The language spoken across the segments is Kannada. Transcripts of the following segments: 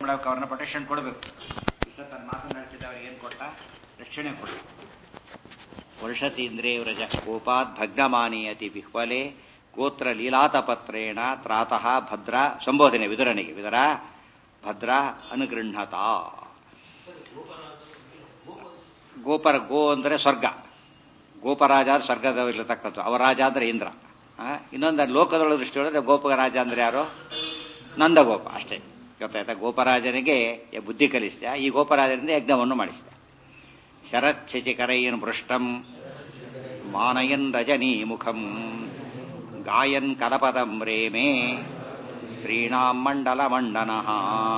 ಮಾಡೋಕೆ ಅವ್ರನ್ನ ಪ್ರೊಟೆಕ್ಷನ್ ಕೊಡಬೇಕು ಇಷ್ಟ ತನ್ನ ಮಾತು ನಡೆಸಿದವರಿಗೆ ಏನು ಕೊಟ್ಟ ರಕ್ಷಣೆ ಕೊಡ ವರ್ಷತೀಂದ್ರೇ ವ್ರಜ ಗೋಪಾತ್ ಭಗ್ನಮಾನೀಯತಿ ಬಿಹ್ವಲೆ ಗೋತ್ರ ಲೀಲಾತಪತ್ರೇಣ ತ್ರಾತಃ ಭದ್ರ ಸಂಬೋಧನೆ ವಿದುರನಿಗೆ ವಿದುರ ಭದ್ರ ಅನುಗೃಹತ ಗೋಪರ ಗೋ ಅಂದರೆ ಸ್ವರ್ಗ ಗೋಪರಾಜ ಸ್ವರ್ಗದಲ್ಲಿರತಕ್ಕಂಥ ಅವ ರಾಜ ಅಂದ್ರೆ ಇಂದ್ರ ಇನ್ನೊಂದು ಲೋಕದೊಳಗೆ ದೃಷ್ಟಿ ಹೇಳಿದ್ರೆ ಗೋಪ ರಾಜ ಅಂದ್ರೆ ಯಾರು ನಂದಗೋಪ ಅಷ್ಟೇ ಗೊತ್ತಾಯ್ತಾ ಗೋಪರಾಜನಿಗೆ ಬುದ್ಧಿ ಕಲಿಸಿದ ಈ ಗೋಪರಾಜನಿಂದ ಯಜ್ಞವನ್ನು ಮಾಡಿಸಿದ ಶರತ್ ಶಚಿಕರೈನ್ ಪೃಷ್ಟಂ ಮಾನಯನ್ ರಜನೀ ಮುಖಂ ಗಾಯನ್ ಕಲಪದಂ ರೇಮೇ ಸ್ತ್ರೀಣಾಂ ಮಂಡಲ ಮಂಡನಃ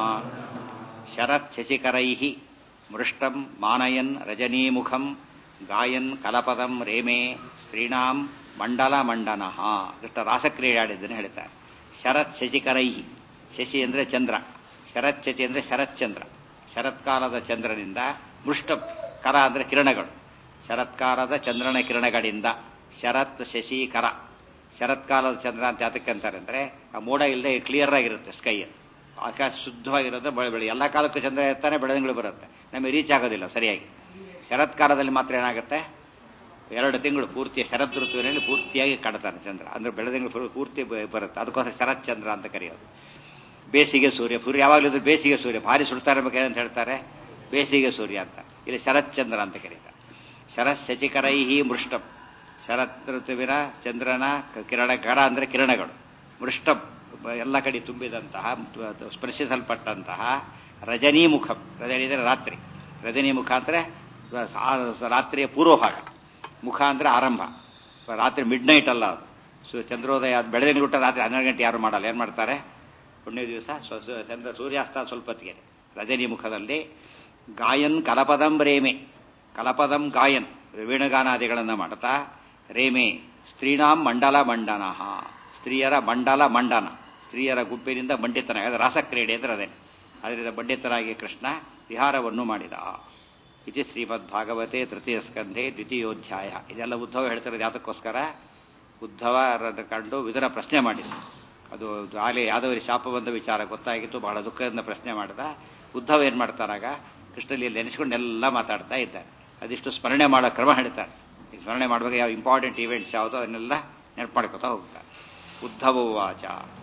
ಶರತ್ ಶಶಿಕರೈ ಮೃಷ್ಟಂ ಮಾನಯನ್ ರಜನೀಮುಖಂ ಗಾಯನ್ ಕಲಪದಂ ರೇಮೇ ಸ್ತ್ರೀಣಾಂ ಮಂಡಲ ಮಂಡನಃ ಕೃಷ್ಣ ರಾಸಕ್ರಿಯೆ ಆಡಿದ್ದನ್ನು ಹೇಳ್ತಾರೆ ಶರತ್ ಶಶಿಕರೈ ಶಶಿ ಅಂದರೆ ಚಂದ್ರ ಶರತ್ ಶಚಿ ಅಂದರೆ ಶರತ್ಚಂದ್ರ ಶರತ್ಕಾಲದ ಚಂದ್ರನಿಂದ ಮೃಷ್ಟ ಕರ ಅಂದರೆ ಕಿರಣಗಳು ಶರತ್ಕಾಲದ ಚಂದ್ರನ ಕಿರಣಗಳಿಂದ ಶರತ್ ಶಶಿ ಕರ ಶರತ್ಕಾಲದ ಚಂದ್ರ ಅಂತ ಯಾತಕ್ಕೆ ಅಂತಾರೆ ಅಂದರೆ ಆ ಮೋಡ ಇಲ್ಲದೆ ಕ್ಲಿಯರ್ ಆಗಿರುತ್ತೆ ಸ್ಕೈ ಆಕಾಶ ಶುದ್ಧವಾಗಿರೋದು ಬೆಳೆ ಬೆಳೆ ಎಲ್ಲ ಕಾಲಕ್ಕೂ ಚಂದ್ರ ಇರ್ತಾನೆ ಬೆಳದಿಂಗಳು ಬರುತ್ತೆ ನಮಗೆ ರೀಚ್ ಆಗೋದಿಲ್ಲ ಸರಿಯಾಗಿ ಶರತ್ಕಾಲದಲ್ಲಿ ಮಾತ್ರ ಏನಾಗುತ್ತೆ ಎರಡು ತಿಂಗಳು ಪೂರ್ತಿ ಶರತ್ ಋತುವಿನಲ್ಲಿ ಪೂರ್ತಿಯಾಗಿ ಕಾಣ್ತಾನೆ ಚಂದ್ರ ಅಂದ್ರೆ ಬೆಳದಿಂಗಳು ಪೂರ್ತಿ ಬರುತ್ತೆ ಅದಕ್ಕೋಸ್ಕರ ಶರತ್ ಚಂದ್ರ ಅಂತ ಕರೆಯೋದು ಬೇಸಿಗೆ ಸೂರ್ಯ ಸೂರ್ಯ ಯಾವಾಗಲೂ ಬೇಸಿಗೆ ಸೂರ್ಯ ಭಾರಿ ಸುಡ್ತಾ ಇರಬೇಕು ಏನಂತ ಹೇಳ್ತಾರೆ ಬೇಸಿಗೆ ಸೂರ್ಯ ಅಂತ ಇಲ್ಲಿ ಶರತ್ ಚಂದ್ರ ಅಂತ ಕರೀತಾರೆ ಶರತ್ ಶಚಿಕರೈಹಿ ಮೃಷ್ಟಂ ಶರತ್ ಋತುವಿನ ಚಂದ್ರನ ಕಿರಣ ಕರ ಅಂದರೆ ಕಿರಣಗಳು ಮೃಷ್ಟಂ ಎಲ್ಲ ಕಡೆ ತುಂಬಿದಂತಹ ಸ್ಪರ್ಶಿಸಲ್ಪಟ್ಟಂತಹ ರಜನೀಮುಖಂ ರಜನಿ ಅಂದರೆ ರಾತ್ರಿ ರಜನೀಮುಖ ಅಂದರೆ ರಾತ್ರಿಯ ಪೂರ್ವಭಾಗ ಮುಖ ಅಂದರೆ ಆರಂಭ ರಾತ್ರಿ ಮಿಡ್ ನೈಟ್ ಅಲ್ಲ ಅದು ಸೊ ಚಂದ್ರೋದಯ ಅದು ಬೆಳಗ್ಗೆ ಊಟ ರಾತ್ರಿ ಹನ್ನೆರಡು ಗಂಟೆ ಯಾರು ಮಾಡಲ್ಲ ಏನು ಮಾಡ್ತಾರೆ ಪುಣ್ಯ ದಿವಸ ಚಂದ್ರ ಸೂರ್ಯಾಸ್ತ ಸ್ವಲ್ಪ ಹೊತ್ತಿಗೆ ರಜನಿ ಮುಖದಲ್ಲಿ ಗಾಯನ್ ಕಲಪದಂ ರೇಮೆ ಕಲಪದಂ ಗಾಯನ್ ವೇಣುಗಾನಾದಿಗಳನ್ನು ಮಾಡ್ತಾ ರೇಮೆ ಸ್ತ್ರೀಣಾಂ ಮಂಡಲ ಮಂಡನಃ ಸ್ತ್ರೀಯರ ಮಂಡಲ ಮಂಡನ ಸ್ತ್ರೀಯರ ಗುಂಪಿನಿಂದ ಮಂಡಿತನ ರಾಸಕ್ರೀಡೆ ಅಂದ್ರೆ ಅದೇ ಅದರಿಂದ ಮಂಡಿತರಾಗಿ ಕೃಷ್ಣ ವಿಹಾರವನ್ನು ಮಾಡಿದ ಇದು ಶ್ರೀಮದ್ ಭಾಗವತೆ ತೃತೀಯ ಸ್ಕಂಧೆ ದ್ವಿತೀಯೋಧ್ಯಾಯ ಇದೆಲ್ಲ ಉದ್ಧವ ಹೇಳ್ತಿರೋದು ಯಾತಕ್ಕೋಸ್ಕರ ಉದ್ಧವ ಕಂಡು ಇದರ ಪ್ರಶ್ನೆ ಮಾಡಿದ ಅದು ಆಲೆ ಯಾದವರಿ ಶಾಪ ಬಂದ ವಿಚಾರ ಗೊತ್ತಾಗಿತ್ತು ಬಹಳ ದುಃಖದಿಂದ ಪ್ರಶ್ನೆ ಮಾಡಿದ ಉದ್ಧವ ಏನು ಮಾಡ್ತಾರಾಗ ಕೃಷ್ಣಲ್ಲಿ ನೆನೆಸ್ಕೊಂಡು ಎಲ್ಲ ಮಾತಾಡ್ತಾ ಇದ್ದಾರೆ ಅದಿಷ್ಟು ಸ್ಮರಣೆ ಮಾಡೋ ಕ್ರಮ ಹೇಳ್ತಾರೆ ಈ ಸ್ಮರಣೆ ಮಾಡುವಾಗ ಯಾವ ಇಂಪಾರ್ಟೆಂಟ್ ಇವೆಂಟ್ಸ್ ಯಾವುದೋ ಅದನ್ನೆಲ್ಲ ನೆನಪು ಮಾಡ್ಕೊತಾ ಹೋಗ್ತಾರೆ ಉದ್ಧವ ವಾಚ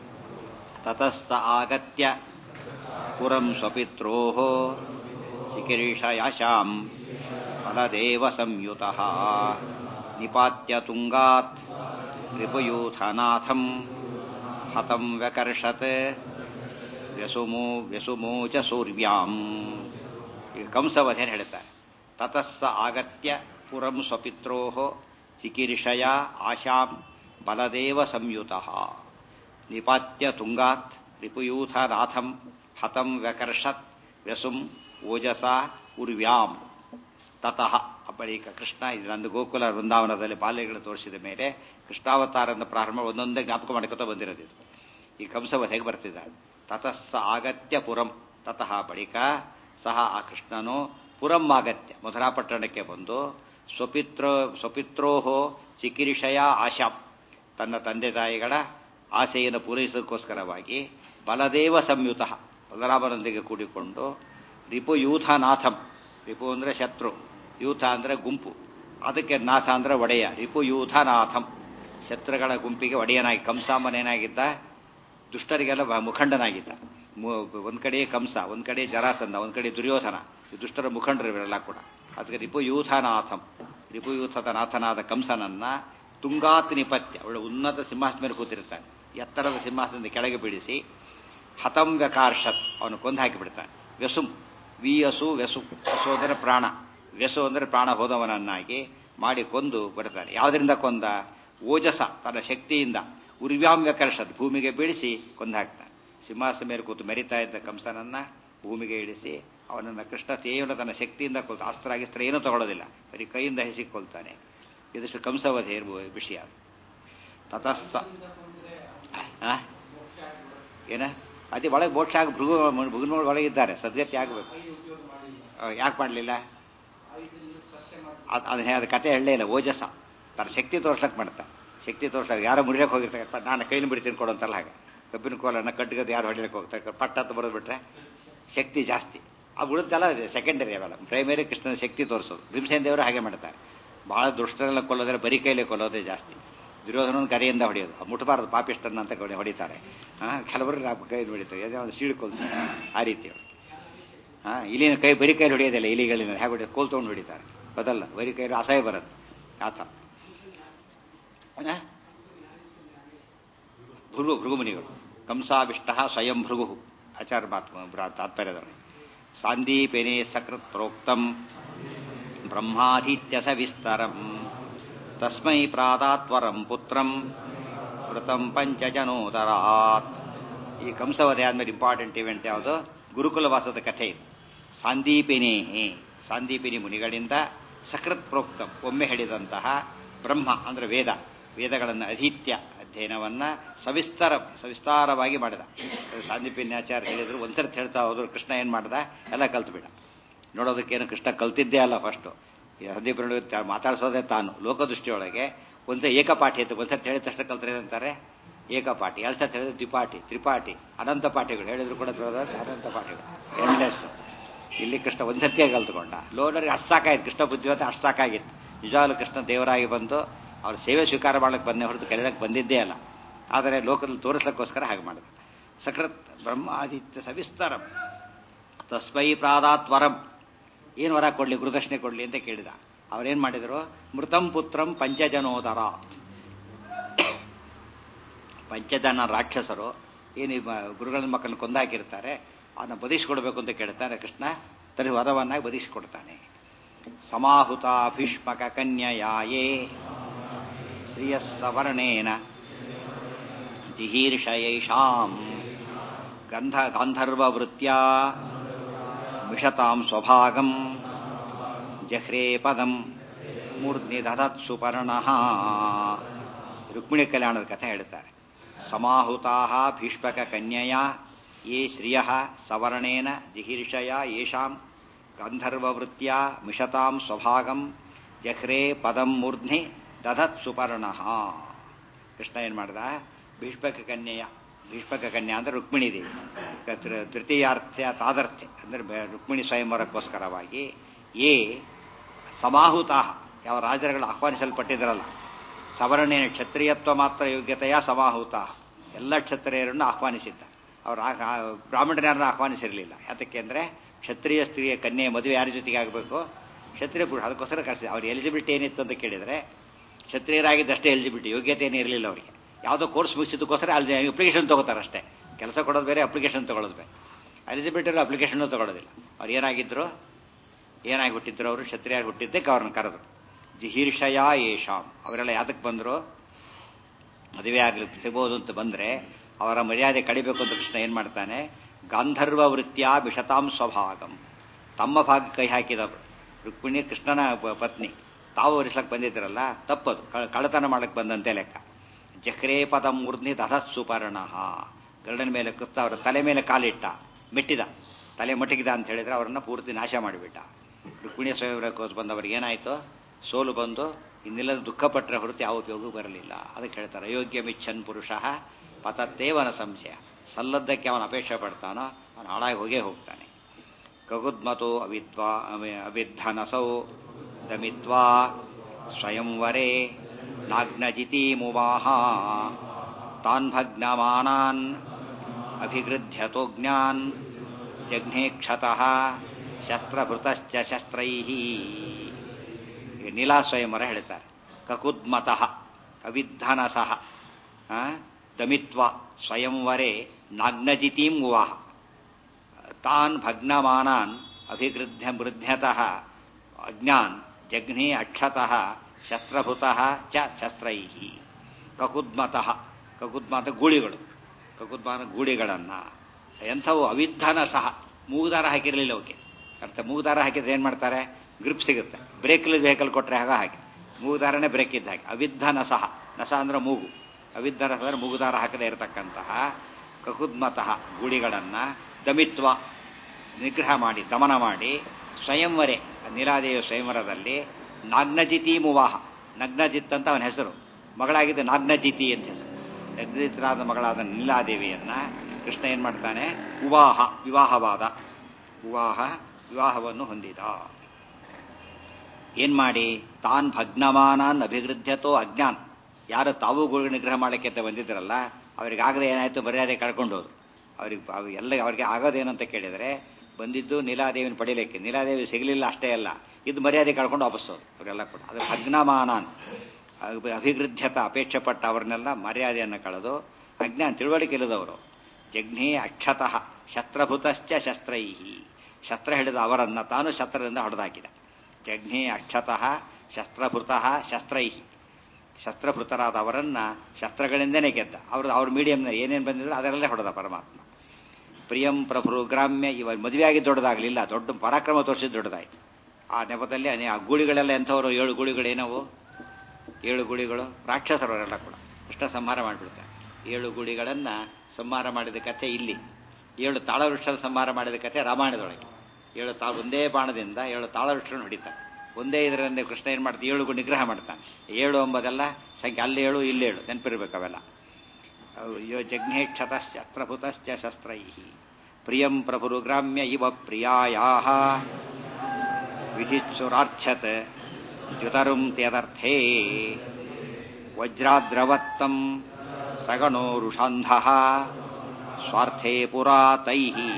ತತಸ್ಸ ಆಗತ್ಯ ಪುರಂ ಸ್ವಪಿತ್ರೋ ಚಿಕಿರೀಷಯಾಶಾಂ ಫಲದೇವ ಸಂಯುತ ನಿಪಾತ್ಯ ತುಂಗಾತ್ ರಿಪುಯೂಥನಾಥಂ ಹತಂ ವ್ಯಕರ್ಷತ್ ವ್ಯಸುಮೋ ವ್ಯಸುಮೋಚ ಸೂರ್ಯಾಂ ಈಗ ಕಂಸವಧೇನು ಹೇಳ್ತಾರೆ ತತಸ್ಸ ಆಗತ್ಯ ಪುರಂ ಸ್ವಪಿತ್ರೋ ಚಿಕಿರಿಷಯ ಆಶಾಂ ಬಲದೇವ ಸಂಯುತ ನಿಪಾತ್ಯ ತುಂಗಾತ್ ರಿಪುಯೂಥನಾಥಂ ಹತಂ ವ್ಯಕರ್ಷತ್ ವ್ಯಸುಂ ಓಜಸ ಉರ್ವ್ಯಾಂ ತತಃ ಬಳಿಕ ಕೃಷ್ಣ ಇದು ನಂದು ಗೋಕುಲ ವೃಂದಾವನದಲ್ಲಿ ಬಾಲ್ಯಗಳು ತೋರಿಸಿದ ಮೇಲೆ ಕೃಷ್ಣಾವತಾರದ ಪ್ರಾರಂಭ ಒಂದೊಂದೇ ಜ್ಞಾಪಕ ಮಾಡ್ಕೊತಾ ಬಂದಿರೋದು ಈ ಕಂಸವ ಹೇಗೆ ಬರ್ತಿದ್ದಾರೆ ತತಸ್ಸ ಆಗತ್ಯ ಪುರಂ ತತಃ ಬಳಿಕ ಸಹ ಆ ಕೃಷ್ಣನು ಪುರಂ ಆಗತ್ಯ ಮಧುರಾಪಟ್ಟಣಕ್ಕೆ ಬಂದು ಸ್ವಪಿತ್ರ ಸ್ವಪಿತ್ರೋಹೋ ಚಿಕಿರಿಷಯ ಆಶಾಂ ತನ್ನ ತಂದೆ ತಾಯಿಗಳ ಆಸೆಯನ್ನು ಪೂರೈಸೋಕ್ಕೋಸ್ಕರವಾಗಿ ಬಲದೇವ ಸಂಯುತ ಬಲರಾಮನೊಂದಿಗೆ ಕೂಡಿಕೊಂಡು ರಿಪು ಯೂಥನಾಥಂ ರಿಪು ಅಂದರೆ ಶತ್ರು ಯೂಥ ಅಂದರೆ ಗುಂಪು ಅದಕ್ಕೆ ನಾಥ ಅಂದರೆ ಒಡೆಯ ರಿಪು ಯೂಥನಾಥಂ ಶತ್ರುಗಳ ಗುಂಪಿಗೆ ಒಡೆಯನಾಗಿ ಕಂಸಾಮನೇನಾಗಿದ್ದ ದುಷ್ಟರಿಗೆಲ್ಲ ಮುಖಂಡನಾಗಿದ್ದ ಒಂದ್ ಕಡೆ ಕಂಸ ಒಂದ್ ಕಡೆ ಜರಾಸಂದ ಒಂದ್ ಕಡೆ ದುರ್ಯೋಧನ ದುಷ್ಟರ ಮುಖಂಡರು ಇವರೆಲ್ಲ ಕೂಡ ಅದಕ್ಕೆ ರಿಪುಯೂಥನಾಥಂ ರಿಪುಯೂಥದ ನಾಥನಾದ ಕಂಸನನ್ನ ತುಂಗಾತ್ ನಿಪತ್ಯ ಅವಳು ಉನ್ನತ ಸಿಂಹಾಸನ ಮೇಲೆ ಕೂತಿರ್ತಾನೆ ಎತ್ತರದ ಸಿಂಹಾಸನದಿಂದ ಕೆಳಗೆ ಬಿಡಿಸಿ ಹತಂ ವ್ಯಕಾರ್ಷತ್ ಅವನು ಕೊಂದು ಹಾಕಿಬಿಡ್ತಾನೆ ವ್ಯಸುಂ ವಿಯಸು ವ್ಯಸು ವ್ಯಸು ಅಂದರೆ ಪ್ರಾಣ ವ್ಯಸು ಅಂದರೆ ಪ್ರಾಣ ಹೋದವನನ್ನಾಗಿ ಮಾಡಿ ಕೊಂದು ಬರ್ತಾನೆ ಯಾವುದರಿಂದ ಕೊಂದ ಓಜಸ ತನ್ನ ಶಕ್ತಿಯಿಂದ ಉರ್ವ್ಯಾಂ ವ್ಯಕರ್ಷತ್ ಭೂಮಿಗೆ ಬೀಳಿಸಿ ಕೊಂದು ಹಾಕ್ತಾನೆ ಸಿಂಹಾಸನ ಮೇಲೆ ಕೂತು ಮೆರಿತಾ ಇದ್ದ ಕಂಸನನ್ನ ಭೂಮಿಗೆ ಇಳಿಸಿ ಅವನನ್ನು ಕೃಷ್ಣ ಕೇವಲ ತನ್ನ ಶಕ್ತಿಯಿಂದ ಕೊಲ್ತ ಅಸ್ತ್ರ ಗಿಸ್ತ್ರ ಏನೂ ತಗೊಳ್ಳೋದಿಲ್ಲ ಬರೀ ಕೈಯಿಂದ ಹೆಸಿಕೊಳ್ತಾನೆ ಇದಿಷ್ಟು ಕಂಸವಧೆ ಇರುವ ವಿಷಯ ತತಸ್ಸ ಏನ ಅದೇ ಒಳಗೆ ಮೋಕ್ಷ ಆಗ ಭೃಗು ಭೃಗುನ ಒಳಗಿದ್ದಾರೆ ಸದ್ಗತಿ ಆಗಬೇಕು ಯಾಕೆ ಮಾಡಲಿಲ್ಲ ಅದನ್ನ ಅದು ಕತೆ ಹೇಳಲೇ ಇಲ್ಲ ಓಜಸ ತನ್ನ ಶಕ್ತಿ ತೋರ್ಸಕ್ ಮಾಡ್ತಾ ಶಕ್ತಿ ತೋರ್ಸಕ್ ಯಾರೋ ಮುರಿಯಕ್ಕೆ ಹೋಗಿರ್ತಾರೆ ನಾನು ಕೈಲಿ ಬಿಡ್ತೀನಿ ಕೊಡು ಅಂತಲ್ಲ ಹಾಗೆ ಕಬ್ಬಿನ ಕೋಲನ್ನ ಕಟ್ಟಿಗದ್ದು ಯಾರು ಹೊಡಿಲಕ್ಕೆ ಹೋಗ್ತಾರೆ ಪಟ್ಟ ಅಂತ ಬರೋದು ಬಿಟ್ರೆ ಶಕ್ತಿ ಜಾಸ್ತಿ ಆ ಉಳಿದೆಲ್ಲ ಸೆಕೆಂಡರಿ ಅವೆಲ್ಲ ಪ್ರೈಮರಿ ಕೃಷ್ಣನ ಶಕ್ತಿ ತೋರಿಸೋದು ಭೀಮಸೇನ ದೇವರು ಹಾಗೆ ಮಾಡ್ತಾರೆ ಬಹಳ ದುಷ್ಟರೆಲ್ಲ ಕೊಲ್ಲೋದ್ರೆ ಬರೀ ಕೈಲೇ ಕೊಲ್ಲೋದೇ ಜಾಸ್ತಿ ದುರ್ಯೋಧನನ ಕರೆಯಿಂದ ಹೊಡೆಯೋದು ಮುಟ್ಟಬಾರದು ಪಾಪಿಷ್ಟನ್ನ ಅಂತ ಕೊಡಿ ಹೊಡಿತಾರೆ ಹಾಂ ಕೆಲವರು ಕೈ ಹೊಡಿತಾರೆ ಯಾವುದೇ ಒಂದು ಸೀಳ್ಕೊಳ್ತಾರೆ ಆ ರೀತಿ ಹಾಂ ಇಲ್ಲಿನ ಕೈ ಬರೀ ಕೈಲಿ ಹೊಡೆಯೋದಿಲ್ಲ ಇಲಿಗಳಿನ ಹೇಗೆ ಹೊಡೆಯೋದು ಕೋಲ್ ತೊಗೊಂಡು ಹೊಡಿತಾರೆ ಬದಲ್ಲ ಬರೀ ಕೈಲಿ ಅಸಹ್ಯ ಬರುತ್ತೆ ಆ ಥರ ಭೃಗು ಭೃಗುಮುನಿಗಳು ಕಂಸಾವಿಷ್ಟ ಸ್ವಯಂ ಭೃಗು ಆಚಾರ ಮಾತು ತಾತ್ಪರ್ಯದಲ್ಲಿ ಸಾಂದೀಪೆನೆ ಸಕೃತ್ ಪ್ರೋಕ್ತಂ ಬ್ರಹ್ಮಾಧಿತ್ಯಸ ವಿಸ್ತರಂ ತಸ್ಮೈ ಪ್ರಾದಾತ್ವರಂ ಪುತ್ರಂ ಕೃತಂ ಪಂಚಜನೋದರಾತ್ ಈ ಕಂಸವಧೆ ಆದ್ಮೇಲೆ ಇಂಪಾರ್ಟೆಂಟ್ ಇವೆಂಟ್ ಯಾವುದು ಗುರುಕುಲವಾಸದ ಕಥೆ ಇದು ಸಾಂದೀಪಿನಿ ಸಾಂದೀಪಿನಿ ಮುನಿಗಳಿಂದ ಸಕೃತ್ ಪ್ರೋಕ್ತಂ ಒಮ್ಮೆ ಹೇಳಿದಂತಹ ಬ್ರಹ್ಮ ಅಂದ್ರೆ ವೇದ ವೇದಗಳನ್ನು ಅಧೀತ್ಯ ಅಧ್ಯಯನವನ್ನ ಸವಿಸ್ತಾರ ಸವಿಸ್ತಾರವಾಗಿ ಮಾಡಿದ ಸಾಂದೀಪಿನ್ಯಾಚಾರ್ಯ ಹೇಳಿದ್ರು ಒಂದ್ಸರ್ತಿ ಹೇಳ್ತಾ ಹೋದ್ರು ಕೃಷ್ಣ ಏನ್ ಮಾಡ್ದ ಎಲ್ಲ ಕಲ್ತ್ಬಿಡ ನೋಡೋದಕ್ಕೇನು ಕೃಷ್ಣ ಕಲ್ತಿದ್ದೇ ಅಲ್ಲ ಫಸ್ಟು ಸಂದೀಪನ ಮಾತಾಡ್ಸೋದೇ ತಾನು ಲೋಕದೃಷ್ಟಿಯೊಳಗೆ ಒಂದ್ಸ ಏಕಪಾಠಿ ಅಂತ ಒಂದ್ಸರ್ತಿ ಹೇಳಿದ ತಕ್ಷಣ ಕಲ್ತ್ರೆ ಅಂತಾರೆ ಏಕಪಾಠಿ ಎರಡು ಸತಿ ಹೇಳಿದ್ರು ದ್ವಿಪಾಠಿ ತ್ರಿಪಾಠಿ ಅನಂತ ಪಾಠಿಗಳು ಹೇಳಿದ್ರು ಕೂಡ ಅನಂತ ಪಾಠಿಗಳು ಎಂಡ್ಲೆಸ್ ಇಲ್ಲಿ ಕೃಷ್ಣ ಒಂದ್ಸತಿಯೇ ಕಲ್ತ್ಕೊಂಡ ಲೋನರಿಗೆ ಅಷ್ಟು ಸಾಕಾಯ್ತು ಕೃಷ್ಣ ಬುದ್ಧಿವಂತ ಅಷ್ಟು ಸಾಕಾಗಿತ್ತು ನಿಜವಾಗ್ಲೂ ಕೃಷ್ಣ ದೇವರಾಗಿ ಬಂದು ಅವ್ರ ಸೇವೆ ಸ್ವೀಕಾರ ಮಾಡಕ್ಕೆ ಬಂದೇ ಹೊರತು ಕರೆಯಕ್ಕೆ ಬಂದಿದ್ದೇ ಅಲ್ಲ ಆದರೆ ಲೋಕದಲ್ಲಿ ತೋರಿಸ್ಲಿಕ್ಕೋಸ್ಕರ ಹಾಗೆ ಮಾಡಿದ್ರು ಸಕೃತ್ ಬ್ರಹ್ಮಾದಿತ್ಯ ಸವಿಸ್ತರಂ ತಸ್ಮೈ ಪ್ರಾದಾತ್ ವರಂ ಏನು ವರ ಕೊಡ್ಲಿ ಗುರುದಕ್ಷಿಣೆ ಕೊಡ್ಲಿ ಅಂತ ಕೇಳಿದ ಅವ್ರೇನ್ ಮಾಡಿದ್ರು ಮೃತಂ ಪುತ್ರಂ ಪಂಚಜನೋದರ ಪಂಚಜನ ರಾಕ್ಷಸರು ಏನು ಗುರುಗಳ ಮಕ್ಕಳನ್ನ ಕೊಂದಾಕಿರ್ತಾರೆ ಅದನ್ನ ಬದಿಸ್ಕೊಡ್ಬೇಕು ಅಂತ ಕೇಳ್ತಾನೆ ಕೃಷ್ಣ ತನ್ನ ವರವನ್ನಾಗಿ ಬದಿಸಿಕೊಡ್ತಾನೆ ಸಮಾಹುತ ಭೀಷ್ಮಕ ಕನ್ಯಯಾಯೇ ಶ್ರಿಯಸ್ಸವರ್ಣೇನ ಜಿಹೀರ್ಷಯೈಷಾಂ ಗಂಧ ಗಾಂಧರ್ವವೃತ್ಯ ಮಿಷತಾಂ ಸ್ವಭಾಗಂ ಜಹ್ರೇ ಪದಂ ಮೂರ್ಧ್ನಿ ದಧತ್ ಸುಪರ್ಣಃ ರುಕ್ಮಿಣಿ ಕಲ್ಯಾಣದ ಕಥೆ ಹೇಳ್ತಾರೆ ಸಮಾಹುತಾ ಭೀಷ್ಮಕ ಕನ್ಯೆಯ ಯೇ ಶ್ರಿಯ ಸವರ್ಣೇನ ಜಿಹೀರ್ಷಯ ಯೇಷಾಂ ಗಂಧರ್ವವೃತ್ಯ ಮಿಷತಾಂ ಸ್ವಭಾಗಂ ಜಹ್ರೇ ಪದಂ ಮೂರ್ಧ್ನಿ ದಧತ್ ಸುಪರ್ಣಃ ಕೃಷ್ಣ ಏನ್ ಮಾಡ್ದ ಭೀಷ್ಮಕ ಕನ್ಯೆಯ ಭೀಷ್ಮಕ ಕನ್ಯಾ ಅಂದ್ರೆ ರುಕ್ಮಿಣಿ ದೇವಿ ತೃತೀಯಾರ್ಥ್ಯ ತಾದರ್ಥ್ಯ ಅಂದ್ರೆ ರುಕ್ಮಿಣಿ ಸ್ವಯಂವರಕ್ಕೋಸ್ಕರವಾಗಿ ಏ ಸಮಾಹುತ ಯಾವ ರಾಜರುಗಳು ಆಹ್ವಾನಿಸಲ್ಪಟ್ಟಿದ್ರಲ್ಲ ಸವರ್ಣೇನ ಕ್ಷತ್ರಿಯತ್ವ ಮಾತ್ರ ಯೋಗ್ಯತೆಯ ಸಮಾಹುತ ಎಲ್ಲ ಕ್ಷತ್ರಿಯರನ್ನು ಆಹ್ವಾನಿಸಿದ್ದ ಅವರು ಬ್ರಾಹ್ಮಣರನ್ನ ಆಹ್ವಾನಿಸಿರಲಿಲ್ಲ ಯಾತಕ್ಕೆ ಅಂದ್ರೆ ಕ್ಷತ್ರಿಯ ಸ್ತ್ರೀಯ ಕನ್ಯೆ ಮದುವೆ ಯಾರ ಜೊತೆಗೆ ಆಗಬೇಕು ಕ್ಷತ್ರಿಯ ಪುರುಷ ಅದಕ್ಕೋಸ್ಕರ ಕರೆಸಿದ ಅವ್ರ ಎಲಿಜಿಬಿಲಿಟಿ ಏನಿತ್ತು ಅಂತ ಕೇಳಿದ್ರೆ ಕ್ಷತ್ರಿಯರಾಗಿದ್ದಷ್ಟೇ ಎಲಿಜಿಬಿಲಿಟಿ ಯೋಗ್ಯತೆ ಏನೂ ಇರಲಿಲ್ಲ ಅವರಿಗೆ ಯಾವುದೋ ಕೋರ್ಸ್ ಮುಗಿಸಿದ್ದಕ್ಕೋಸ್ಕರ ಅಲ್ಲಿ ಅಪ್ಲಿಕೇಶನ್ ತಗೋತಾರೆ ಅಷ್ಟೇ ಕೆಲಸ ಕೊಡೋದು ಬೇರೆ ಅಪ್ಲಿಕೇಶನ್ ತಗೊಳ್ಳೋದು ಬೇರೆ ಎಲಿಜಿಬಿಲಿಟಿ ಅಪ್ಲಿಕೇಶನ್ ತಗೊಳ್ಳೋದಿಲ್ಲ ಅವ್ರು ಏನಾಗಿದ್ರು ಏನಾಗಿ ಹುಟ್ಟಿದ್ರು ಅವರು ಕ್ಷತ್ರಿಯಾಗಿ ಹುಟ್ಟಿದ್ದಕ್ಕೆ ಅವ್ರನ್ನ ಕರೆದ್ರು ಜಿಹೀರ್ಷಯ ಯೇಷಾಂ ಅವರೆಲ್ಲ ಯಾತಕ್ಕೆ ಬಂದರು ಮದುವೆ ಆಗ್ಲಿಕ್ಕೆ ಸಿಗ್ಬೋದು ಅಂತ ಬಂದ್ರೆ ಅವರ ಮರ್ಯಾದೆ ಕಡಿಬೇಕು ಅಂತ ಕೃಷ್ಣ ಏನ್ ಮಾಡ್ತಾನೆ ಗಾಂಧರ್ವ ವೃತ್ತಿಯ ವಿಷತಾಂ ಸ್ವಭಾಗಂ ತಮ್ಮ ಭಾಗ ಕೈ ಹಾಕಿದವರು ರುಕ್ಮಿಣಿ ಕೃಷ್ಣನ ಪತ್ನಿ ತಾವು ಒರಿಸ್ಲಕ್ಕೆ ಬಂದಿದ್ರಲ್ಲ ತಪ್ಪದು ಕಳತನ ಮಾಡಕ್ಕೆ ಬಂದಂತೆ ಲೆಕ್ಕ ಜಕ್ರೇ ಪದ ಮೂರ್ಧ್ನಿ ದಧತ್ ಸುಪರ್ಣ ಗರುಡನ ಮೇಲೆ ಕುತ್ತ ಅವರ ತಲೆ ಮೇಲೆ ಕಾಲಿಟ್ಟ ಮೆಟ್ಟಿದ ತಲೆ ಮಟಗಿದ ಅಂತ ಹೇಳಿದ್ರೆ ಅವರನ್ನ ಪೂರ್ತಿ ನಾಶ ಮಾಡಿಬಿಟ್ಟ ರುಕ್ಮಿಣಿ ಸ್ವಯಂವರಕ್ಕೋಸ್ ಬಂದವರಿಗೆ ಏನಾಯ್ತು ಸೋಲು ಬಂದು ಇನ್ನಿಲ್ಲದ ದುಃಖಪಟ್ಟರೆ ಹೊರತು ಯಾವ ಉಪಯೋಗ ಬರಲಿಲ್ಲ ಅದಕ್ಕೆ ಹೇಳ್ತಾರೆ ಅಯೋಗ್ಯ ಮಿಚ್ಚನ್ ಪುರುಷ ಪತತ್ತೇವನ ಸಂಶಯ ಸಲ್ಲದ್ದಕ್ಕೆ ಅವನ ಅಪೇಕ್ಷೆ ಪಡ್ತಾನೋ ಅವನು ಹಾಳಾಗಿ ಹೋಗೇ ಹೋಗ್ತಾನೆ ಕಗುದ್ಮತೋ ಅವಿದ್ವಾ ಅವಿದ್ಧನಸೌ ದಮಿತ್ವಾ ಸ್ವಯಂವರೇ ನಾಗ್ನಜಿತೀಮುವಾಹ ತಾನ್ ಭಗ್ನಮಾನಾನ್ ಅಭಿಗೃಧ್ಯತೋಜ್ಞಾನ್ ಜಘ್ನೇಕ್ಷತಃ ಶಸ್ತ್ರಭೃತಶ್ಚ ಶಸ್ತ್ರೈಃ ನೀಲಾ ಸ್ವಯಂವರ ಹೇಳ್ತಾರೆ ಕಕುದ್ಮತಃ ಅವಿದ್ಧನಸಃ ದಮಿತ್ವ ಸ್ವಯಂವರೆ ನಾಗ್ನಜಿತೀಂ ಉವಾಹ ತಾನ್ ಭಗ್ನಮಾನಾನ್ ಅಭಿಗೃಧ್ಯ ಮೃಧ್ಯತಃ ಅಜ್ಞಾನ್ ಜಘ್ನೇ ಅಕ್ಷತಃ ಶಸ್ತ್ರಭೃತಃ ಚ ಶಸ್ತ್ರೈ ಕಕುದ್ಮತಃ ಕಕುದ್ಮತ ಗೂಳಿಗಳು ಕಕುದ್ಮಾನ ಗೂಳಿಗಳನ್ನ ಎಂಥವು ಅವಿಧಾನ ಸಹ ಮೂಗುದಾರ ಹಾಕಿರಲಿಲ್ಲ ಅವಕ್ಕೆ ಅರ್ಥ ಮೂಗುದಾರ ಹಾಕಿದ್ರೆ ಏನ್ ಮಾಡ್ತಾರೆ ಗ್ರಿಪ್ ಸಿಗುತ್ತೆ ಬ್ರೇಕ್ಲಿ ವೆಹಿಕಲ್ ಕೊಟ್ರೆ ಆಗ ಹಾಗೆ ಮೂಗುದಾರನೇ ಬ್ರೇಕ್ ಇದ್ದ ಹಾಗೆ ಅವಿಧಾನ ಸಹ ನಸ ಅಂದ್ರೆ ಮೂಗು ಅವಿಧಾನ ಅಂದ್ರೆ ಮೂಗುದಾರ ಹಾಕದೇ ಇರತಕ್ಕಂತಹ ಕಕುದ್ಮತಃ ಗೂಳಿಗಳನ್ನ ದಮಿತ್ವ ನಿಗ್ರಹ ಮಾಡಿ ದಮನ ಮಾಡಿ ಸ್ವಯಂವರೆ ನೀಲಾದೇವಿ ಸ್ವಯಂವರದಲ್ಲಿ ನಾಗ್ನಜಿತಿ ಮುವಾಹ ನಗ್ನಜಿತ್ ಅಂತ ಅವನ ಹೆಸರು ಮಗಳಾಗಿದ್ದ ನಾಗ್ನಜಿತಿ ಅಂತ ಹೆಸರು ನಗ್ನಜಿತರಾದ ಮಗಳಾದ ನೀಲಾದೇವಿಯನ್ನ ಕೃಷ್ಣ ಏನ್ ಮಾಡ್ತಾನೆ ಉವಾಹ ವಿವಾಹವಾದ ವಿವಾಹ ವಿವಾಹವನ್ನು ಹೊಂದಿದ ಏನ್ ಮಾಡಿ ತಾನ್ ಭಗ್ನಮಾನಾನ್ ಅಭಿವೃದ್ಧತೋ ಅಜ್ಞಾನ್ ಯಾರು ತಾವು ಗುರು ನಿಗ್ರಹ ಮಾಡಲಿಕ್ಕೆ ಅಂತ ಬಂದಿದ್ರಲ್ಲ ಅವ್ರಿಗೆ ಆಗದೆ ಏನಾಯ್ತು ಮರ್ಯಾದೆ ಕಳ್ಕೊಂಡು ಹೋದ್ರು ಅವ್ರಿಗೆ ಎಲ್ಲ ಅವ್ರಿಗೆ ಆಗೋದೇನಂತ ಕೇಳಿದ್ರೆ ಬಂದಿದ್ದು ನೀಲಾದೇವಿನ ಪಡಿಲಿಕ್ಕೆ ನೀಲಾದೇವಿ ಸಿಗಲಿಲ್ಲ ಅಷ್ಟೇ ಅಲ್ಲ ಇದು ಮರ್ಯಾದೆ ಕಳ್ಕೊಂಡು ವಾಪಸ್ಸೋದು ಅವರೆಲ್ಲ ಕೂಡ ಅದು ಭಗ್ನಮಾನಾನ್ ಅಭಿವೃದ್ಧತ ಅಪೇಕ್ಷೆ ಪಟ್ಟ ಅವ್ರನ್ನೆಲ್ಲ ಮರ್ಯಾದೆಯನ್ನು ಕಳೆದು ಅಜ್ಞಾನ ತಿಳುವಳಿಕೆ ಇಲ್ಲದವರು ಜಗ್ನೇ ಅಕ್ಷತಃ ಶಸ್ತ್ರಭೂತಶ್ಚ ಶಸ್ತ್ರೈ ಶಸ್ತ್ರ ಹಿಡಿದ ಅವರನ್ನ ತಾನು ಶಸ್ತ್ರದಿಂದ ಹೊಡೆದಾಕಿದ ಜಗ್ನೇ ಅಕ್ಷತಃ ಶಸ್ತ್ರಭೃತಃ ಶಸ್ತ್ರೈ ಶಸ್ತ್ರಭೃತರಾದ ಅವರನ್ನ ಶಸ್ತ್ರಗಳಿಂದನೇ ಗೆದ್ದ ಅವ್ರ ಅವ್ರ ಮೀಡಿಯಂನ ಏನೇನು ಬಂದಿದ್ರು ಅದರಲ್ಲೇ ಹೊಡೆದ ಪರಮಾತ್ಮ ಪ್ರಿಯಂ ಪ್ರಭು ಗ್ರಾಮ್ಯ ಇವ ಮದುವೆಯಾಗಿ ದೊಡ್ಡದಾಗಲಿಲ್ಲ ದೊಡ್ಡ ಪರಾಕ್ರಮ ತೋರಿಸಿದ ದೊಡ್ಡದಾಯ್ತು ಆ ನೆಪದಲ್ಲಿ ಅನೇ ಆ ಗೂಳಿಗಳೆಲ್ಲ ಎಂಥವರು ಏಳು ಗೂಳಿಗಳು ಏನವು ಏಳು ಗುಳಿಗಳು ರಾಕ್ಷಸರವರೆಲ್ಲ ಕೂಡ ಕೃಷ್ಣ ಸಂಹಾರ ಮಾಡಿಬಿಡ್ತಾರೆ ಏಳು ಗುಳಿಗಳನ್ನ ಸಂಹಾರ ಮಾಡಿದ ಕಥೆ ಇಲ್ಲಿ ಏಳು ತಾಳವೃಕ್ಷದ ಸಂಹಾರ ಮಾಡಿದ ಕಥೆ ರಾಮಾಯಣದೊಳಗೆ ಏಳು ತಾ ಒಂದೇ ಬಾಣದಿಂದ ಏಳು ತಾಳವೃಕ್ಷವನ್ನು ಹೊಡಿತಾರೆ ಒಂದೇ ಇದರಿಂದ ಕೃಷ್ಣ ಏನು ಮಾಡ್ತಾನೆ ಏಳು ನಿಗ್ರಹ ಮಾಡ್ತಾನೆ ಏಳು ಎಂಬುದೆಲ್ಲ ಸಂಖ್ಯೆ ಅಲ್ಲಿ ಏಳು ಇಲ್ಲೇಳು ನೆನಪಿರ್ಬೇಕು ಅವೆಲ್ಲ ಯೋ ಜಗ್ನೇ ಕ್ಷತಶ್ಚತ್ರಭುತಶ್ಚ ಶಸ್ತ್ರೈ ಪ್ರಿಯಂ ಪ್ರಭುರುಗ್ರಾಮ್ಯ ಇವ ಪ್ರಿಯಾಯಾ ವಿಧಿತ್ಸುರಾರ್ಚ್ಯತ್ ದ್ಯುತರುಂ ತ್ಯದರ್ಥೇ ವಜ್ರಾದ್ರವತ್ತಂ ಸಗಣೋರುಷಾಂಧ ಸ್ವಾರ್ಥೇ ಪುರಾ ತೈ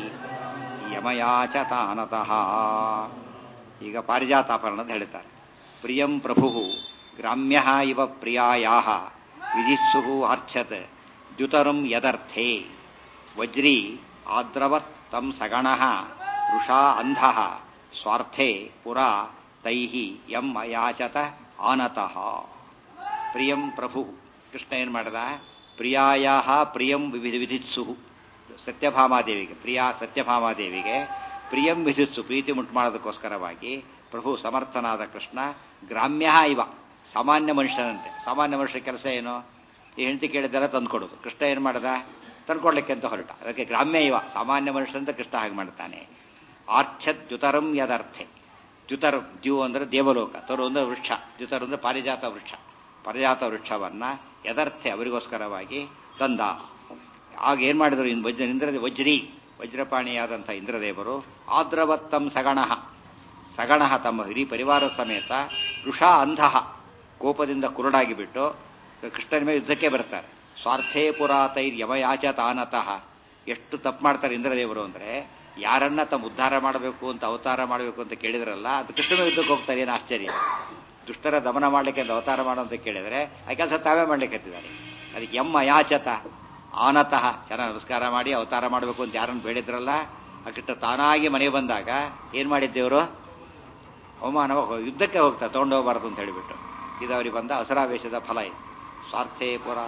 ಯಮಯಾಚತಾನತಃ ಈಗ ಪಾರಿಜಾತಾಪರಣ ಅಂತ ಹೇಳ್ತಾರೆ ಪ್ರಿಯಂ ಪ್ರಭು ಗ್ರಾಮ್ಯ ಇವ ಪ್ರಿಯಾಯಾ ವಿಧಿತ್ಸು ಆರ್ಚ್ಯತ್ ದ್ಯುತರುಂ ಯದರ್ಥೇ ವಜ್ರಿ ಆದ್ರವತ್ ತಂ ಸಗಣ ಋಷಾ ಅಂಧ ಸ್ವಾರ್ಥೇ ಪುರಾ ತೈ ಯಂ ಅಯಾಚತ ಆನತಃ ಪ್ರಿಯಂ ಪ್ರಭು ಕೃಷ್ಣ ಏನ್ ಮಾಡದ ಪ್ರಿಯಾಯ ಪ್ರಿಯಂ ವಿಧಿತ್ಸು ಸತ್ಯಭಾಮಾದೇವಿಗೆ ಪ್ರಿಯಾ ಸತ್ಯಭಾಮಾದೇವಿಗೆ ಪ್ರಿಯಂ ವಿಧಿತ್ಸು ಪ್ರೀತಿ ಮುಟ್ಟು ಮಾಡೋದಕ್ಕೋಸ್ಕರವಾಗಿ ಪ್ರಭು ಸಮರ್ಥನಾದ ಕೃಷ್ಣ ಗ್ರಾಮ್ಯ ಇವ ಸಾಮಾನ್ಯ ಮನುಷ್ಯನಂತೆ ಸಾಮಾನ್ಯ ಮನುಷ್ಯ ಕೆಲಸ ಏನು ಈ ಹೆಂಡತಿ ಕೇಳಿದ್ದೆಲ್ಲ ತಂದ್ಕೊಡೋದು ಕೃಷ್ಣ ಏನು ಮಾಡದ ತಂದ್ಕೊಡ್ಲಿಕ್ಕೆ ಅಂತ ಹೊರಟ ಅದಕ್ಕೆ ಗ್ರಾಮ್ಯ ಇವ ಸಾಮಾನ್ಯ ಮನುಷ್ಯನಂತ ಕೃಷ್ಣ ಹಾಗೆ ಮಾಡ್ತಾನೆ ಆರ್ಚ್ಛದ್ ದ್ಯುತರಂ ಯದರ್ಥೆ ದ್ಯುತರು ದ್ಯು ಅಂದ್ರೆ ದೇವಲೋಕ ತರು ಅಂದ್ರೆ ವೃಕ್ಷ ದ್ಯುತರು ಅಂದ್ರೆ ಪಾರಿಜಾತ ವೃಕ್ಷ ಪಾರಿಜಾತ ವೃಕ್ಷವನ್ನ ಯದರ್ಥೆ ಅವರಿಗೋಸ್ಕರವಾಗಿ ತಂದ ಆಗ ಏನ್ ಮಾಡಿದ್ರು ಇನ್ ವಜ್ರ ಇಂದ್ರ ವಜ್ರಿ ವಜ್ರಪಾಣಿಯಾದಂಥ ಇಂದ್ರದೇವರು ಆದ್ರವತ್ತಂ ಸಗಣಃ ಸಗಣಃ ತಮ್ಮ ಹಿರಿ ಪರಿವಾರ ಸಮೇತ ಋಷಾ ಅಂಧಃ ಕೋಪದಿಂದ ಕುರುಡಾಗಿ ಬಿಟ್ಟು ಕೃಷ್ಣನ ಮೇಲೆ ಯುದ್ಧಕ್ಕೆ ಬರ್ತಾರೆ ಸ್ವಾರ್ಥೇ ಪುರಾತೈರ್ ಯಮಯಾಚ ತಾನತಃ ಎಷ್ಟು ತಪ್ಪು ಮಾಡ್ತಾರೆ ಇಂದ್ರದೇವರು ಅಂದ್ರೆ ಯಾರನ್ನ ತಮ್ಮ ಉದ್ಧಾರ ಮಾಡಬೇಕು ಅಂತ ಅವತಾರ ಮಾಡಬೇಕು ಅಂತ ಕೇಳಿದ್ರಲ್ಲ ಅದು ಕೃಷ್ಣನ ಯುದ್ಧಕ್ಕೆ ಹೋಗ್ತಾರೆ ಏನು ಆಶ್ಚರ್ಯ ದುಷ್ಟರ ದಮನ ಮಾಡ್ಲಿಕ್ಕೆ ಅಂತ ಅವತಾರ ಮಾಡು ಅಂತ ಕೇಳಿದ್ರೆ ಆ ಕೆಲಸ ತಾವೇ ಮಾಡ್ಲಿಕ್ಕೆ ಹತ್ತಿದ್ದಾರೆ ಅದಕ್ಕೆ ಎಮ್ಮ ಯಾಚತ ಆನತಃ ಚೆನ್ನಾಗಿ ನಮಸ್ಕಾರ ಮಾಡಿ ಅವತಾರ ಮಾಡಬೇಕು ಅಂತ ಯಾರನ್ನು ಬೇಡಿದ್ರಲ್ಲ ಆ ಕೃಷ್ಣ ತಾನಾಗಿ ಮನೆಗೆ ಬಂದಾಗ ಏನ್ ಮಾಡಿದ್ದೇವರು ಅವಮಾನ ಯುದ್ಧಕ್ಕೆ ಹೋಗ್ತಾ ತಗೊಂಡೋಗ್ಬಾರ್ದು ಅಂತ ಹೇಳಿಬಿಟ್ಟು ಇದು ಅವರಿಗೆ ಬಂದ ಅಸರಾವೇಶದ ಫಲ ಇದು ಸ್ವಾರ್ಥೇ ಪುರ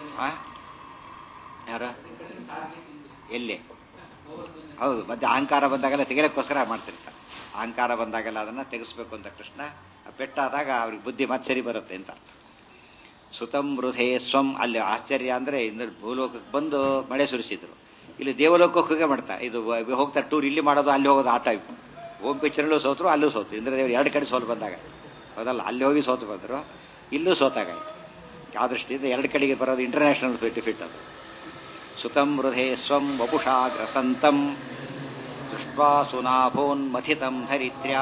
ಯಾರ ಎಲ್ಲಿ ಹೌದು ಮತ್ತೆ ಅಹಂಕಾರ ಬಂದಾಗೆಲ್ಲ ತೆಗಿಲಕ್ಕೋಸ್ಕರ ಮಾಡ್ತಿರ್ತಾರೆ ಅಹಂಕಾರ ಬಂದಾಗೆಲ್ಲ ಅದನ್ನ ತೆಗೆಸ್ಬೇಕು ಅಂತ ಕೃಷ್ಣ ಪೆಟ್ಟಾದಾಗ ಅವ್ರಿಗೆ ಬುದ್ಧಿ ಮತ್ತೆ ಸರಿ ಬರುತ್ತೆ ಅಂತ ಸುತಂ ವೃಧೇ ಸ್ವಂ ಅಲ್ಲಿ ಆಶ್ಚರ್ಯ ಅಂದ್ರೆ ಇಂದ್ರ ಭೂಲೋಕಕ್ಕೆ ಬಂದು ಮಳೆ ಸುರಿಸಿದ್ರು ಇಲ್ಲಿ ದೇವಲೋಕಕ್ಕೆ ಹೋಗೇ ಮಾಡ್ತಾರೆ ಇದು ಹೋಗ್ತಾರೆ ಟೂರ್ ಇಲ್ಲಿ ಮಾಡೋದು ಅಲ್ಲಿ ಹೋಗೋದು ಆ ಟೈಪ್ ಓಂ ಪಿಕ್ಚರಲ್ಲೂ ಸೋತರು ಅಲ್ಲೂ ಸೋತು ಇಂದ್ರದೇವರು ಎರಡು ಕಡೆ ಸೋಲು ಬಂದಾಗ ಹೌದಲ್ಲ ಅಲ್ಲಿ ಹೋಗಿ ಸೋತು ಬಂದರು ಇಲ್ಲೂ ಸೋತಾಗ ಆ ದೃಷ್ಟಿಯಿಂದ ಎರಡು ಕಡೆಗೆ ಬರೋದು ಇಂಟರ್ನ್ಯಾಷನಲ್ ಫಿಟ್ ಅದು ಸುತಂ ಹೃದಯ ಸ್ವಂ ವಪುಷಾ ಗ್ರಸಂತಂ ದೃಷ್ಟ್ವಾ ಸುನಾಭೋನ್ಮಥಿತಂ ಧರಿತ್ರ್ಯಾ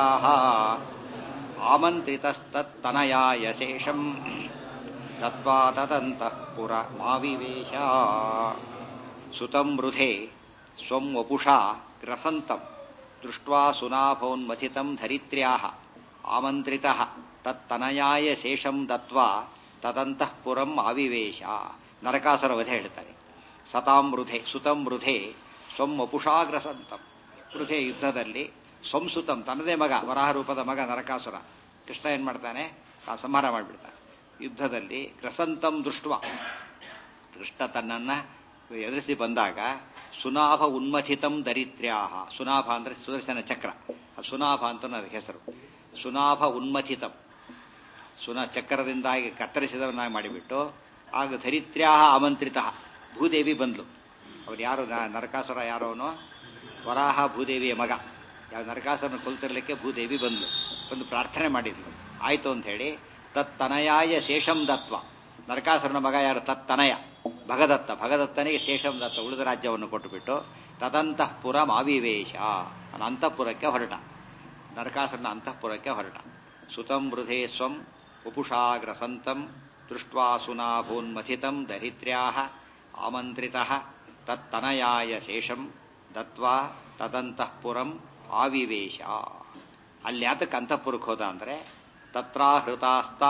ಆಮಂತ್ರಿತಸ್ತತ್ತನಯಾಯ ಶೇಷಂ ದತ್ವಾ ತದಂತಃ ಪುರ ಮಾವಿವೇಶ ಸುತಂ ವೃಧೆ ಸ್ವಂ ವಪುಷಾ ಗ್ರಸಂತಂ ದೃಷ್ಟ್ವಾ ಸುನಾಭೋನ್ಮಥಿತಂ ಧರಿತ್ರ್ಯಾ ಆಮಂತ್ರಿತ ತತ್ತನಯಾಯ ಶೇಷಂ ದತ್ವಾ ತದಂತಃ ಪುರಂ ಆವಿವೇಶ ನರಕಾಸುರ ವಧೆ ಹೇಳ್ತಾರೆ ಸತಾಂ ವೃಧೆ ಸುತಂ ವೃಧೆ ಸ್ವಂ ವಪುಷಾಗ್ರಸಂತಂ ವೃಧೆ ಯುದ್ಧದಲ್ಲಿ ಸಂಸುತಂ ತನ್ನದೇ ಮಗ ವರಾಹ ರೂಪದ ಮಗ ನರಕಾಸುರ ಕೃಷ್ಣ ಏನ್ ಮಾಡ್ತಾನೆ ಆ ಸಂಹಾರ ಮಾಡಿಬಿಡ್ತಾನೆ ಯುದ್ಧದಲ್ಲಿ ಗ್ರಸಂತಂ ದೃಷ್ಟ ಕೃಷ್ಣ ತನ್ನನ್ನ ಎದುರಿಸಿ ಬಂದಾಗ ಸುನಾಭ ಉನ್ಮಥಿತಂ ದರಿದ್ರ್ಯಾಹ ಸುನಾಭ ಅಂದ್ರೆ ಸುದರ್ಶನ ಚಕ್ರ ಸುನಾಭ ಅಂತ ಅದಕ್ಕೆ ಹೆಸರು ಸುನಾಭ ಉನ್ಮಥಿತಂ ಸುನ ಚಕ್ರದಿಂದಾಗಿ ಕತ್ತರಿಸಿದವನ್ನಾಗಿ ಮಾಡಿಬಿಟ್ಟು ಆಗ ಧರಿತ್ರ್ಯಾಹ ಆಮಂತ್ರಿತ ಭೂದೇವಿ ಬಂದ್ಲು ಅವ್ರು ಯಾರು ನರಕಾಸುರ ಯಾರೋನು ವರಾಹ ಭೂದೇವಿಯ ಮಗ ಯಾವ ನರಕಾಸುರನ ಕೊಲ್ತಿರ್ಲಿಕ್ಕೆ ಭೂದೇವಿ ಬಂದ್ಲು ಬಂದು ಪ್ರಾರ್ಥನೆ ಮಾಡಿದ್ಲು ಆಯ್ತು ಅಂತ ಹೇಳಿ ತತ್ತನಯಾಯ ಶೇಷಂ ದತ್ವ ನರಕಾಸುರನ ಮಗ ಯಾರು ತತ್ತನಯ ಭಗದತ್ತ ಭಗದತ್ತನಿಗೆ ಶೇಷಂ ದತ್ತ ಉಳಿದ ರಾಜ್ಯವನ್ನು ಕೊಟ್ಟುಬಿಟ್ಟು ತದಂತಃಪುರಂ ಆವಿವೇಶ ಅವನ ಅಂತಃಪುರಕ್ಕೆ ಹೊರಟ ನರಕಾಸುರನ ಅಂತಃಪುರಕ್ಕೆ ಹೊರಟ ಸುತಂ ವೃಧೇ ಸ್ವಂ ಉಪುಷಾಗ್ರಸಂತಂ ದೃಷ್ಟ್ವಾ ಸುನಾಭೂನ್ಮಥಿತಂ ದರಿದ್ರ್ಯಾಹ ಆಮಂತ್ರಿತಃ ತತ್ತನಯಾಯ ಶೇಷಂ ದತ್ವಾ ತದಂತಃಪುರಂ ಆವಿವೇಶ ಅಲ್ಲಿ ಯಾತಕ್ಕೆ ಅಂತಃಪುರಕ್ಕೆ ಹೋದ ಅಂದ್ರೆ ತತ್ರಾಹೃತಾಸ್ತಾ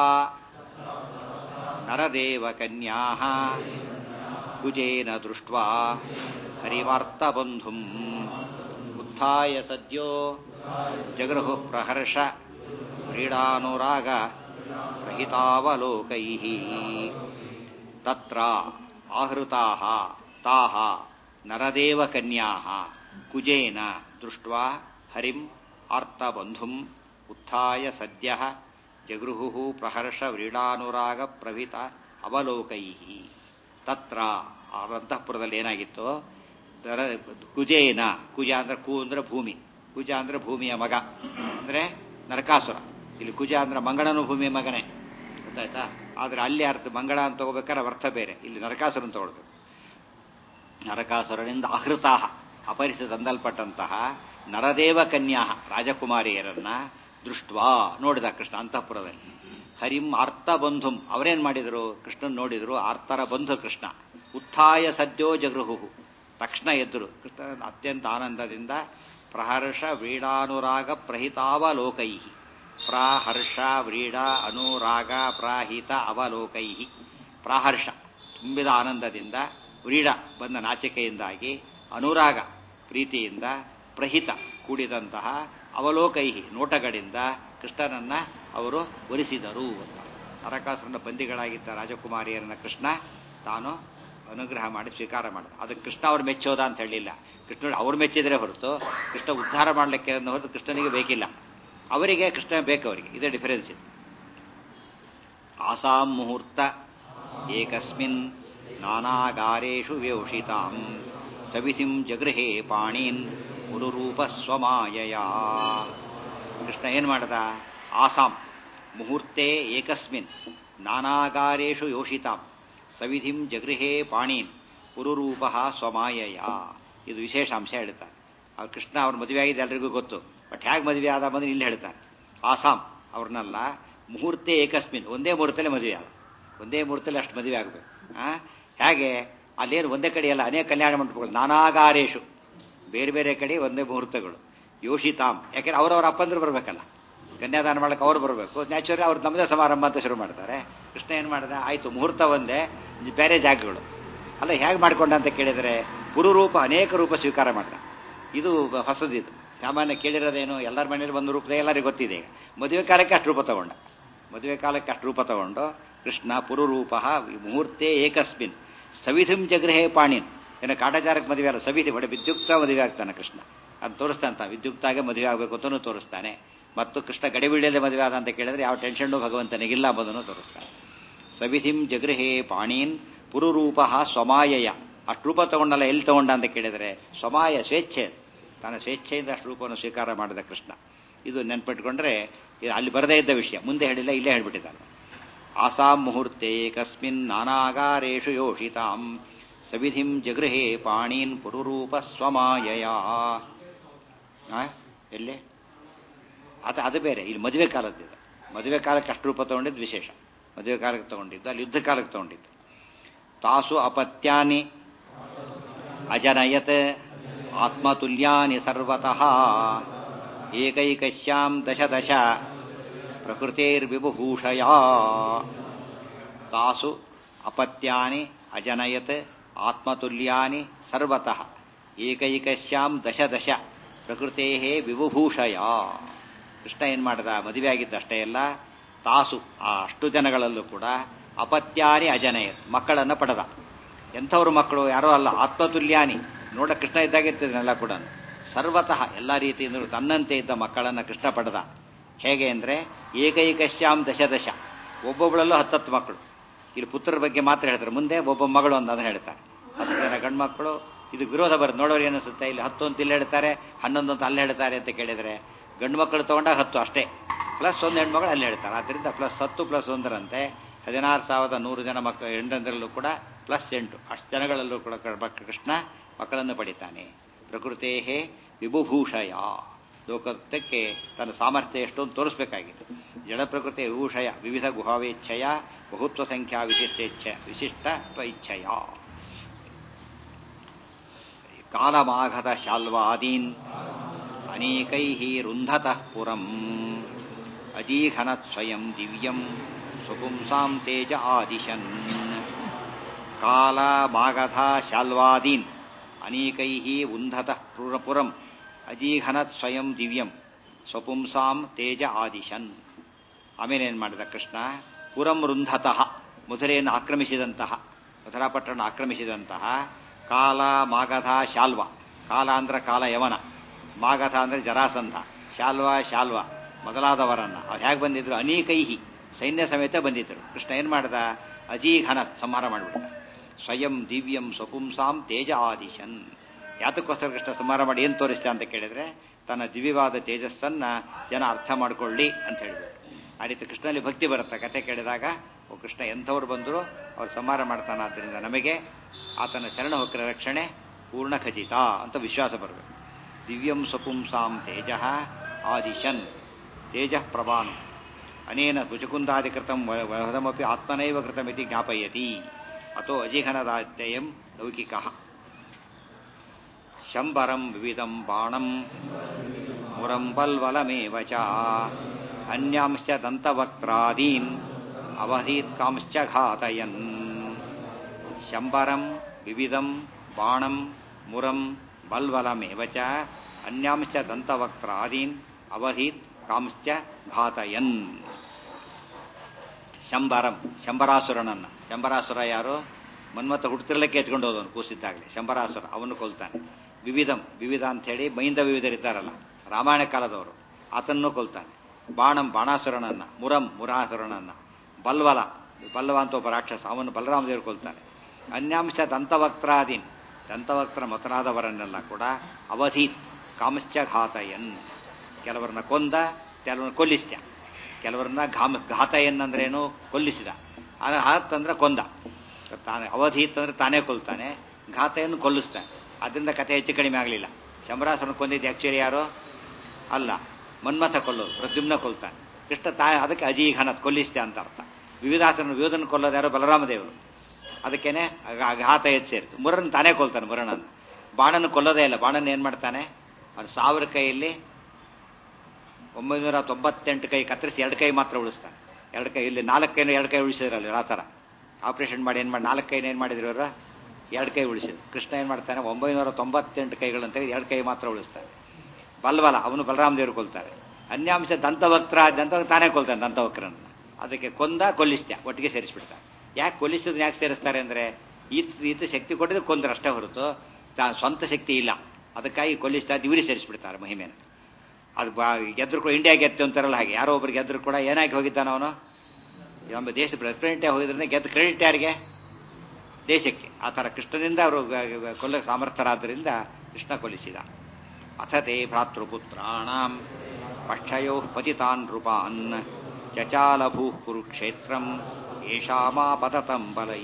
ನರದೇವ ಕನ್ಯಾ ಕುಜೇನ ದೃಷ್ಟ್ವಾ ಹರಿವಾರ್ತಬಂಧುಂ ಉತ್ಥಾಯ ಸದ್ಯೋ ಜಗೃಹು ಪ್ರಹರ್ಷ ಕ್ರೀಡಾನುರಾಗ ರಹಿತಾವಲೋಕೈ ತತ್ರ ಆಹೃತಾಃ ತಾಃ ನರದೇವ ಕನ್ಯಾಃ ಕುಜೇನ ದೃಷ್ಟ್ವಾ ಹರಿಂ ಆರ್ತಬಂಧುಂ ಉತ್ಥಾಯ ಸದ್ಯಃ ಜಗೃಹು ಪ್ರಹರ್ಷ ವ್ರೀಡಾನುರಾಗ ಪ್ರವಿತ ಅವಲೋಕೈ ತತ್ರ ಅವರ ಅಂತಃಪುರದಲ್ಲಿ ಏನಾಗಿತ್ತು ದರ ಕುಜೇನ ಕುಜ ಅಂದ್ರೆ ಕು ಅಂದ್ರೆ ಭೂಮಿ ಕುಜ ಅಂದ್ರೆ ಭೂಮಿಯ ಮಗ ಅಂದ್ರೆ ನರಕಾಸುರ ಇಲ್ಲಿ ಕುಜ ಅಂದ್ರೆ ಮಂಗಳನು ಭೂಮಿಯ ಮಗನೇ ಗೊತ್ತಾಯ್ತಾ ಆದ್ರೆ ಅಲ್ಲಿ ಅರ್ಥ ಮಂಗಳ ಅಂತ ತಗೋಬೇಕಾದ್ರೆ ಅರ್ಥ ಬೇರೆ ಇಲ್ಲಿ ನರಕಾಸುರನ್ ತಗೊಳ್ಬೇಕು ನರಕಾಸುರನಿಂದ ಆಹೃತಾಹ ಅಪರಿಸಿ ತಂದಲ್ಪಟ್ಟಂತಹ ನರದೇವ ಕನ್ಯಾ ರಾಜಕುಮಾರಿಯರನ್ನ ದೃಷ್ಟ್ವಾ ನೋಡಿದ ಕೃಷ್ಣ ಅಂತಃಪುರದಲ್ಲಿ ಹರಿಂ ಆರ್ತ ಬಂಧುಂ ಅವರೇನ್ ಮಾಡಿದ್ರು ಕೃಷ್ಣನ್ ನೋಡಿದ್ರು ಆರ್ತರ ಬಂಧು ಕೃಷ್ಣ ಉತ್ಥಾಯ ಸದ್ಯೋ ಜಗೃಹು ತಕ್ಷಣ ಎದ್ರು ಕೃಷ್ಣ ಅತ್ಯಂತ ಆನಂದದಿಂದ ಪ್ರಹರ್ಷ ವ್ರೀಡಾನುರಾಗ ಪ್ರಹಿತಾವಲೋಕೈ ಪ್ರಾಹರ್ಷ ವ್ರೀಡ ಅನುರಾಗ ಪ್ರಾಹಿತ ಅವಲೋಕೈ ಪ್ರಾಹರ್ಷ ತುಂಬಿದ ಆನಂದದಿಂದ ವ್ರೀಡ ಬಂದ ನಾಚಿಕೆಯಿಂದಾಗಿ ಅನುರಾಗ ಪ್ರೀತಿಯಿಂದ ಪ್ರಹಿತ ಕೂಡಿದಂತಹ ಅವಲೋಕೈ ನೋಟಗಳಿಂದ ಕೃಷ್ಣನನ್ನ ಅವರು ಒಲಿಸಿದರು ಅಂತ ನರಕಾಸುರನ ಬಂದಿಗಳಾಗಿದ್ದ ರಾಜಕುಮಾರಿಯರನ್ನ ಕೃಷ್ಣ ತಾನು ಅನುಗ್ರಹ ಮಾಡಿ ಸ್ವೀಕಾರ ಮಾಡಿದ ಅದಕ್ಕೆ ಕೃಷ್ಣ ಅವ್ರು ಮೆಚ್ಚೋದ ಅಂತ ಹೇಳಿಲ್ಲ ಕೃಷ್ಣ ಅವ್ರು ಮೆಚ್ಚಿದ್ರೆ ಹೊರತು ಕೃಷ್ಣ ಉದ್ಧಾರ ಮಾಡಲಿಕ್ಕೆ ಹೊರತು ಕೃಷ್ಣನಿಗೆ ಬೇಕಿಲ್ಲ ಅವರಿಗೆ ಕೃಷ್ಣ ಬೇಕು ಅವರಿಗೆ ಇದೇ ಡಿಫರೆನ್ಸ್ ಇದೆ ಆಸಾಂ ಮುಹೂರ್ತ ಏಕಸ್ಮಿನ್ ನಾನಾಗಾರೇಷು ವ್ಯೋಷಿತಾಂ ಸವಿತಿಂ ಜಗೃಹೇ ಪಾಣೀನ್ ಗುರುರೂಪ ಸ್ವಮಾಯಯ ಕೃಷ್ಣ ಏನ್ ಮಾಡದ ಆಸಾಂ ಮುಹೂರ್ತೆ ಏಕಸ್ಮಿನ್ ನಾನಾಗಾರೇಷು ಯೋಷಿತಾಂ ಸವಿಧಿಂ ಜಗೃಹೇ ಪಾಣೀನ್ ಗುರುರೂಪ ಸ್ವಮಾಯಯ ಇದು ವಿಶೇಷ ಅಂಶ ಹೇಳ್ತಾರೆ ಅವ್ರು ಕೃಷ್ಣ ಅವ್ರ ಮದುವೆ ಆಗಿದೆ ಎಲ್ರಿಗೂ ಗೊತ್ತು ಬಟ್ ಹೇಗೆ ಮದುವೆ ಆದ ಬಂದ್ರೆ ಇಲ್ಲಿ ಹೇಳ್ತಾರೆ ಆಸಾಂ ಅವ್ರನ್ನೆಲ್ಲ ಮುಹೂರ್ತೆ ಏಕಸ್ಮಿನ್ ಒಂದೇ ಮುಹೂರ್ತದಲ್ಲಿ ಮದುವೆ ಆದ ಒಂದೇ ಮುಹೂರ್ತದಲ್ಲಿ ಅಷ್ಟು ಮದುವೆ ಆಗಬೇಕು ಆ ಹೇಗೆ ಅಲ್ಲೇನು ಒಂದೇ ಕಡೆ ಅಲ್ಲ ಅನೇಕ ಕಲ್ಯಾಣ ಮಂಟಪಗಳು ನಾನಾಗಾರೇಶು ಬೇರೆ ಬೇರೆ ಕಡೆ ಒಂದೇ ಮುಹೂರ್ತಗಳು ಯೋಷಿತಾಂ ಯಾಕೆಂದ್ರೆ ಅವ್ರವ್ರ ಅಪ್ಪಂದ್ರು ಬರಬೇಕಲ್ಲ ಕನ್ಯಾದಾನ ಮಾಡಕ್ಕೆ ಅವ್ರು ಬರಬೇಕು ನ್ಯಾಚುರಲಿ ಅವ್ರು ನಮ್ಮದೇ ಸಮಾರಂಭ ಅಂತ ಶುರು ಮಾಡ್ತಾರೆ ಕೃಷ್ಣ ಏನು ಮಾಡಿದ ಆಯ್ತು ಮುಹೂರ್ತ ಒಂದೇ ಬೇರೆ ಜಾಗಗಳು ಅಲ್ಲ ಹೇಗೆ ಮಾಡ್ಕೊಂಡ ಅಂತ ಕೇಳಿದರೆ ಗುರುರೂಪ ಅನೇಕ ರೂಪ ಸ್ವೀಕಾರ ಮಾಡ್ದ ಇದು ಹೊಸದಿದು ಸಾಮಾನ್ಯ ಕೇಳಿರೋದೇನು ಎಲ್ಲರ ಮನೇಲಿ ಒಂದು ರೂಪದ ಎಲ್ಲರಿಗೂ ಗೊತ್ತಿದೆ ಈಗ ಮದುವೆ ಕಾಲಕ್ಕೆ ಅಷ್ಟು ರೂಪ ತಗೊಂಡ ಮದುವೆ ಕಾಲಕ್ಕೆ ಅಷ್ಟು ರೂಪ ತಗೊಂಡು ಕೃಷ್ಣ ಪುರುರೂಪ ಮುಹೂರ್ತೆ ಏಕಸ್ಮಿನ್ ಸವಿಧಿಂ ಜಗೃಹೇ ಪಾಣಿನ್ ಏನೋ ಕಾಟಾಚಾರಕ್ಕೆ ಮದುವೆ ಅಲ್ಲ ಸವಿಧಿ ಒಳ್ಳೆ ವಿದ್ಯುಕ್ತ ಮದುವೆ ಆಗ್ತಾನೆ ಕೃಷ್ಣ ಅದು ತೋರಿಸ್ತಾನೆ ತಾನು ವಿದ್ಯುಕ್ತಾಗೆ ಮದುವೆ ಆಗಬೇಕು ಅಂತಲೂ ತೋರಿಸ್ತಾನೆ ಮತ್ತು ಕೃಷ್ಣ ಗಡಿಬಿಡಿಯಲ್ಲಿ ಮದುವೆ ಆದ ಅಂತ ಕೇಳಿದ್ರೆ ಯಾವ ಟೆನ್ಷನ್ನು ಭಗವಂತನಿಗಿಲ್ಲ ಎಂಬುದನ್ನು ತೋರಿಸ್ತಾನೆ ಸವಿಧಿಂ ಜಗೃಹೇ ಪಾಣೀನ್ ಪುರುರೂಪ ಸ್ವಮಾಯಯ ಅಷ್ಟು ರೂಪ ತಗೊಂಡಲ್ಲ ಎಲ್ಲಿ ತಗೊಂಡ ಅಂತ ಕೇಳಿದರೆ ಸ್ವಮಾಯ ಸ್ವೇಚ್ಛೆ ತನ್ನ ಸ್ವೇಚ್ಛೆಯಿಂದ ಅಷ್ಟು ರೂಪವನ್ನು ಸ್ವೀಕಾರ ಮಾಡಿದ ಕೃಷ್ಣ ಇದು ನೆನ್ಪಿಟ್ಕೊಂಡ್ರೆ ಅಲ್ಲಿ ಬರದೇ ಇದ್ದ ವಿಷಯ ಮುಂದೆ ಹೇಳಿಲ್ಲ ಇಲ್ಲೇ ಹೇಳ್ಬಿಟ್ಟಿದ್ದಾರೆ ಆಸಾಂ ಮುಹೂರ್ತೆ ಕಸ್ಮಿನ್ ನಾನಾಗಾರೇಷು ಯೋಷಿತಾಂ ಸವಿಧಿಂ ಜಗೃಹೇ ಪಾಣೀನ್ ಪುರುರೂಪ ಸ್ವಮಾಯಯ ಎಲ್ಲಿ ಅದು ಅದು ಬೇರೆ ಇಲ್ಲಿ ಮದುವೆ ಕಾಲದ್ದಿದೆ ಮದುವೆ ಕಾಲಕ್ಕೆ ಅಷ್ಟು ರೂಪ ತಗೊಂಡಿದ್ದು ವಿಶೇಷ ಮದುವೆ ಕಾಲಕ್ಕೆ ತಗೊಂಡಿದ್ದು ಅಲ್ಲಿ ಯುದ್ಧ ಕಾಲಕ್ಕೆ ತಗೊಂಡಿದ್ದು ತಾಸು ಅಪತ್ಯಾನಿ ಅಜನಯತ್ ಆತ್ಮತುಲ್ಯಾನಿ ಸರ್ವತಃ ಏಕೈಕಶ್ಯಾಂ ದಶ ದಶ ಪ್ರಕೃತಿರ್ವಿಭೂಷಯ ತಾಸು ಅಪತ್ಯಾನಿ ಅಜನಯತ್ ಆತ್ಮತುಲ್ಯಾನಿ ಸರ್ವತಃ ಏಕೈಕಶ್ಯಾಂ ದಶ ದಶ ಪ್ರಕೃತೇ ವಿಭೂಷಯ ಕೃಷ್ಣ ಏನ್ ಮಾಡಿದ ಮದುವೆ ಆಗಿದ್ದಷ್ಟೇ ಎಲ್ಲ ತಾಸು ಆ ಅಷ್ಟು ಜನಗಳಲ್ಲೂ ಕೂಡ ಅಪತ್ಯಾನಿ ಅಜನಯತ್ ಮಕ್ಕಳನ್ನು ಪಡೆದ ಎಂಥವ್ರು ಮಕ್ಕಳು ಯಾರೋ ಅಲ್ಲ ಆತ್ಮತುಲ್ಯಾನಿ ನೋಡ ಕೃಷ್ಣ ಇದ್ದಾಗಿರ್ತಿದ್ನೆಲ್ಲ ಕೂಡ ಸರ್ವತಃ ಎಲ್ಲ ರೀತಿಯಿಂದ ತನ್ನಂತೆ ಇದ್ದ ಮಕ್ಕಳನ್ನು ಕೃಷ್ಣ ಪಡೆದ ಹೇಗೆ ಅಂದ್ರೆ ಏಕೈಕಶ್ಯಾಂ ದಶ ದಶ ಒಬ್ಬೊಬ್ಬಳಲ್ಲೂ ಹತ್ತತ್ತು ಮಕ್ಕಳು ಇಲ್ಲಿ ಪುತ್ರರ ಬಗ್ಗೆ ಮಾತ್ರ ಹೇಳ್ತಾರೆ ಮುಂದೆ ಒಬ್ಬ ಮಗಳು ಅಂತ ಅದನ್ನ ಹೇಳ್ತಾರೆ ಹತ್ತು ಜನ ಗಂಡ್ಮಕ್ಕಳು ಇದು ವಿರೋಧ ಬರುತ್ತೆ ನೋಡೋರು ಏನಿಸುತ್ತೆ ಇಲ್ಲಿ ಹತ್ತು ಅಂತ ಇಲ್ಲಿ ಹೇಳ್ತಾರೆ ಹನ್ನೊಂದು ಅಂತ ಅಲ್ಲಿ ಹೇಳ್ತಾರೆ ಅಂತ ಕೇಳಿದರೆ ಗಂಡು ಮಕ್ಕಳು ತಗೊಂಡಾಗ ಹತ್ತು ಅಷ್ಟೇ ಪ್ಲಸ್ ಒಂದು ಹೆಣ್ಮಗಳು ಅಲ್ಲಿ ಹೇಳ್ತಾರೆ ಆದ್ದರಿಂದ ಪ್ಲಸ್ ಹತ್ತು ಪ್ಲಸ್ ಒಂದರಂತೆ ಹದಿನಾರು ಸಾವಿರದ ನೂರು ಜನ ಮಕ್ಕಳು ಹೆಣ್ಣಂದರಲ್ಲೂ ಕೂಡ ಪ್ಲಸ್ ಎಂಟು ಅಷ್ಟು ಜನಗಳಲ್ಲೂ ಕೂಡ ಕೃಷ್ಣ ಮಕ್ಕಳನ್ನು ಪಡಿತಾನೆ ಪ್ರಕೃತೇ ವಿಭುಭೂಷಯ ಲೋಕಕ್ಕೆ ತನ್ನ ಸಾಮರ್ಥ್ಯ ಎಷ್ಟು ಅಂತ ತೋರಿಸ್ಬೇಕಾಗಿದೆ ಜಡ ಪ್ರಕೃತಿ ವಿಭೂಷಯ ವಿವಿಧ ಗುಹಾವೇಚ್ಛಯ ಬಹುತ್ವ ಸಂಖ್ಯಾ ವಿಶಿಷ್ಟೇಚ್ಛ ವಿಶಿಷ್ಟ ಇಚ್ಛಯ ಕಾಲಮಾಘತ ಶಾಲ್ವಾದೀನ್ ಅನೇಕೈ ರುಂಧತಃ ಪುರಂ ಅಜೀಘನತ್ ಸ್ವಯಂ ದಿವ್ಯಂ ಸುಪುಂಸಾಂ ತೇಜ ಆದಿಶನ್ ಕಾಲಮಾಗಧ ಶಾಲ್ವಾದೀನ್ ಅನೇಕೈ ಉಂಧತಃ ಪುರಂ ಅಜೀಘನತ್ ಸ್ವಯಂ ದಿವ್ಯಂ ಸ್ವಪುಂಸಾಂ ತೇಜ ಆದಿಶನ್ ಆಮೇಲೆ ಏನು ಮಾಡಿದ ಕೃಷ್ಣ ಪುರಂ ರುಂಧತಃ ಮಧುರೆಯನ್ನು ಆಕ್ರಮಿಸಿದಂತಹ ಮಧುರಾಪಟ್ಟಣ ಆಕ್ರಮಿಸಿದಂತಹ ಕಾಲ ಮಾಗಧ ಶಾಲ್ವ ಕಾಲ ಅಂದ್ರೆ ಕಾಲ ಯವನ ಮಾಗಧ ಅಂದ್ರೆ ಜರಾಸಂಧ ಶಾಲ್ವ ಶಾಲ್ವ ಮೊದಲಾದವರನ್ನ ಅವ್ರು ಹೇಗೆ ಬಂದಿದ್ರು ಅನೇಕೈಹಿ ಸೈನ್ಯ ಸಮೇತ ಬಂದಿದ್ರು ಕೃಷ್ಣ ಏನ್ ಮಾಡ್ದ ಅಜೀಘನ ಸಂಹಾರ ಮಾಡಿಬಿಡ್ತ ಸ್ವಯಂ ದಿವ್ಯಂ ಸ್ವಪುಂಸಾಂ ತೇಜ ಆದಿಶನ್ ಯಾತಕ್ಕೋಸ್ಕರ ಕೃಷ್ಣ ಸಂಹಾರ ಮಾಡಿ ಏನು ತೋರಿಸ್ತಾ ಅಂತ ಕೇಳಿದ್ರೆ ತನ್ನ ದಿವ್ಯವಾದ ತೇಜಸ್ಸನ್ನ ಜನ ಅರ್ಥ ಮಾಡ್ಕೊಳ್ಳಿ ಅಂತ ಹೇಳಿದ್ರು ಆ ರೀತಿ ಕೃಷ್ಣನಲ್ಲಿ ಭಕ್ತಿ ಬರುತ್ತೆ ಕತೆ ಕೇಳಿದಾಗ ಓ ಕೃಷ್ಣ ಎಂಥವ್ರು ಬಂದರೂ ಅವ್ರು ಸಂಹಾರ ಮಾಡ್ತಾನೆ ಆದ್ದರಿಂದ ನಮಗೆ ಆತನ ಶರಣ ಹೊಕ್ಕರ ರಕ್ಷಣೆ ಪೂರ್ಣ ಖಚಿತ ಅಂತ ವಿಶ್ವಾಸ ಬರಬೇಕು ದಿವ್ಯಂ ಸ್ವಪುಂಸಾಂ ತೇಜ ಆದಿಶನ್ ತೇಜ ಪ್ರಭಾನು ಅನೇನ ಕುಚಕುಂದಾದಿಕೃತಂ ವಧಮಪಿ ಆತ್ಮನೈವ ಕೃತಮಿತಿ ಜ್ಞಾಪಯತಿ ಅಥೋ ಅಜಿಘನದಾತ್ಯಯಂ ಲೌಕಿಕ ಶಂಬರಂ ವಿವಿಧಂ ಬಾಣಂ ಮುರಂ ಬಲ್ವಲಮೇವ ಚ ಅನ್ಯಾಂಶ್ಚ ದಂತವಕ್ತ್ರಾದೀನ್ ಅವಧೀತ್ಕಾಂಶ್ಚ ಘಾತಯನ್ ಶಂಬರಂ ವಿವಿಧಂ ಬಾಣಂ ಮುರಂ ಬಲ್ವಲಮೇವ ಚ ಅನ್ಯಾಂಶ್ಚ ದಂತವಕ್ತ್ರಾದೀನ್ ಅವಧೀತ್ ಕಾಂಶ್ಚ ಘಾತಯನ್ ಶಂಬರಂ ಶಂಬರಾಸುರನನ್ನ ಶಂಬರಾಸುರ ಯಾರು ಮನ್ಮಥ ಹುಡ್ತಿರ್ಲಿಕ್ಕೆ ಎತ್ಕೊಂಡು ಹೋದವನು ಕೂಸಿದ್ದಾಗಲಿ ಶಂಬರಾಸುರ ಅವನು ಕೊಲ್ತಾನೆ ವಿವಿಧಂ ವಿವಿಧ ಅಂತ ಹೇಳಿ ಮೈಂದ ವಿವಿಧರಿದ್ದಾರಲ್ಲ ರಾಮಾಯಣ ಕಾಲದವರು ಆತನ್ನು ಕೊಲ್ತಾನೆ ಬಾಣಂ ಬಾಣಾಸುರನನ್ನ ಮುರಂ ಮುರಾಸುರನನ್ನ ಬಲ್ವಲ ಬಲ್ವ ಅಂತ ಒಬ್ಬ ರಾಕ್ಷಸ ಅವನು ಬಲರಾಮದೇವರು ಕೊಲ್ತಾನೆ ಅನ್ಯಾಂಶ ದಂತವಕ್ತ್ರಾದೀನ್ ದಂತವಕ್ತ್ರ ಮೊದಲಾದವರನ್ನೆಲ್ಲ ಕೂಡ ಅವಧೀತ್ ಕಾಮಶ್ಚ ಘಾತಯನ್ ಕೆಲವರನ್ನ ಕೊಂದ ಕೆಲವರನ್ನ ಕೊಲ್ಲಿಸ್ತ ಕೆಲವರನ್ನ ಘಾಮ ಘಾತಯನ್ ಅಂದ್ರೇನು ಕೊಲ್ಲಿಸಿದ ಆಗ ಹಾತಂದ್ರೆ ಕೊಂದ ತಾನೇ ಅವಧೀತ್ ಅಂದ್ರೆ ತಾನೇ ಕೊಲ್ತಾನೆ ಘಾತೆಯನ್ನು ಕೊಲ್ಲಿಸ್ತಾನೆ ಅದರಿಂದ ಕತೆ ಹೆಚ್ಚು ಕಡಿಮೆ ಆಗಲಿಲ್ಲ ಶಂಬರಾಸನ ಕೊಂದಿದ್ದು ಆಕ್ಚುಲಿ ಯಾರು ಅಲ್ಲ ಮನ್ಮಥ ಕೊಲ್ಲೋದು ಪ್ರದ್ಯುಮ್ನ ಕೊಲ್ತಾನೆ ಕೃಷ್ಣ ತಾ ಅದಕ್ಕೆ ಅಜೀಘನ ಕೊಲ್ಲಿಸ್ತೆ ಅಂತ ಅರ್ಥ ವಿವಿಧಾಸನ ವಿವಿಧನ ಕೊಲ್ಲೋದು ಯಾರು ಬಲರಾಮದೇವರು ಅದಕ್ಕೇನೆ ಘಾತ ಹೆಚ್ಚು ಸೇರಿತು ಮುರನ್ ತಾನೇ ಕೊಲ್ತಾನೆ ಮುರನನ್ನು ಬಾಣನ ಕೊಲ್ಲೋದೇ ಇಲ್ಲ ಬಾಣನ ಏನ್ ಮಾಡ್ತಾನೆ ಅವ್ನು ಸಾವಿರ ಕೈಯಲ್ಲಿ ಒಂಬೈನೂರ ತೊಂಬತ್ತೆಂಟು ಕೈ ಕತ್ತರಿಸಿ ಎರಡು ಕೈ ಮಾತ್ರ ಉಳಿಸ್ತಾನೆ ಎರಡು ಕೈ ಇಲ್ಲಿ ನಾಲ್ಕು ಕೈನ ಎರಡು ಕೈ ಉಳಿಸಿದ್ರಲ್ಲ ಆ ಥರ ಆಪರೇಷನ್ ಮಾಡಿ ಏನು ಮಾಡಿ ನಾಲ್ಕು ಕೈನ ಏನು ಮಾಡಿದ್ರು ಅವರು ಎರಡು ಕೈ ಉಳಿಸಿದ್ರು ಕೃಷ್ಣ ಏನು ಮಾಡ್ತಾನೆ ಒಂಬೈನೂರ ತೊಂಬತ್ತೆಂಟು ಕೈಗಳಂತ ಎರಡು ಕೈ ಮಾತ್ರ ಉಳಿಸ್ತಾನೆ ಬಲ್ವಲ ಅವನು ಬಲರಾಮ ದೇವರು ಕೊಲ್ತಾರೆ ಅನ್ಯಾಂಶ ದಂತವಕ್ರ ದಂತ ತಾನೇ ಕೊಲ್ತಾನೆ ದಂತವಕ್ರನ ಅದಕ್ಕೆ ಕೊಂದ ಕೊಲ್ಲಿಸ್ತ್ಯ ಒಟ್ಟಿಗೆ ಸೇರಿಸ್ಬಿಡ್ತಾನೆ ಯಾಕೆ ಕೊಲ್ಲಿಸಿದ್ರೆ ಯಾಕೆ ಸೇರಿಸ್ತಾರೆ ಅಂದ್ರೆ ಈತ ಈತ ಶಕ್ತಿ ಕೊಟ್ಟಿದ್ರೆ ಕೊಂದ್ರೆ ಅಷ್ಟೇ ಹೊರತು ತಾ ಸ್ವಂತ ಶಕ್ತಿ ಇಲ್ಲ ಅದಕ್ಕಾಗಿ ಕೊಲ್ಲಿಸ್ತಾ ಇವ್ರಿಗೆ ಸೇರಿಸ್ಬಿಡ್ತಾರೆ ಮಹಿಮೇನ ಅದು ಬಾ ಗೆದ್ರು ಕೂಡ ಇಂಡಿಯಾ ಗೆದ್ದು ಅಂತಾರಲ್ಲ ಹಾಗೆ ಯಾರೋ ಒಬ್ರು ಗೆದ್ರು ಕೂಡ ಏನಾಗಿ ಹೋಗಿದ್ದಾನ ಅವನು ನಮ್ಮ ದೇಶ ಪ್ರೆಸಿಡೆಂಟೇ ಹೋಗಿದ್ರೆ ಗೆದ್ದು ಕ್ರೆಡಿಟ್ ಯಾರಿಗೆ ದೇಶಕ್ಕೆ ಆ ಥರ ಕೃಷ್ಣನಿಂದ ಅವರು ಕೊಲ್ಲ ಸಾಮರ್ಥ್ಯರಾದ್ದರಿಂದ ಕೃಷ್ಣ ಕೊಲ್ಲಿಸಿದ ಅಥತೆ ಭ್ರಾತೃಪುತ್ರಾಣಾಂ ಪಕ್ಷಯೋ ಪತಿತಾನ್ ರೂಪಾನ್ ಚಚಾಲಭೂ ಕುರುಕ್ಷೇತ್ರಂ ಯೇಷಾಮಾಪತತಂ ಬಲೈ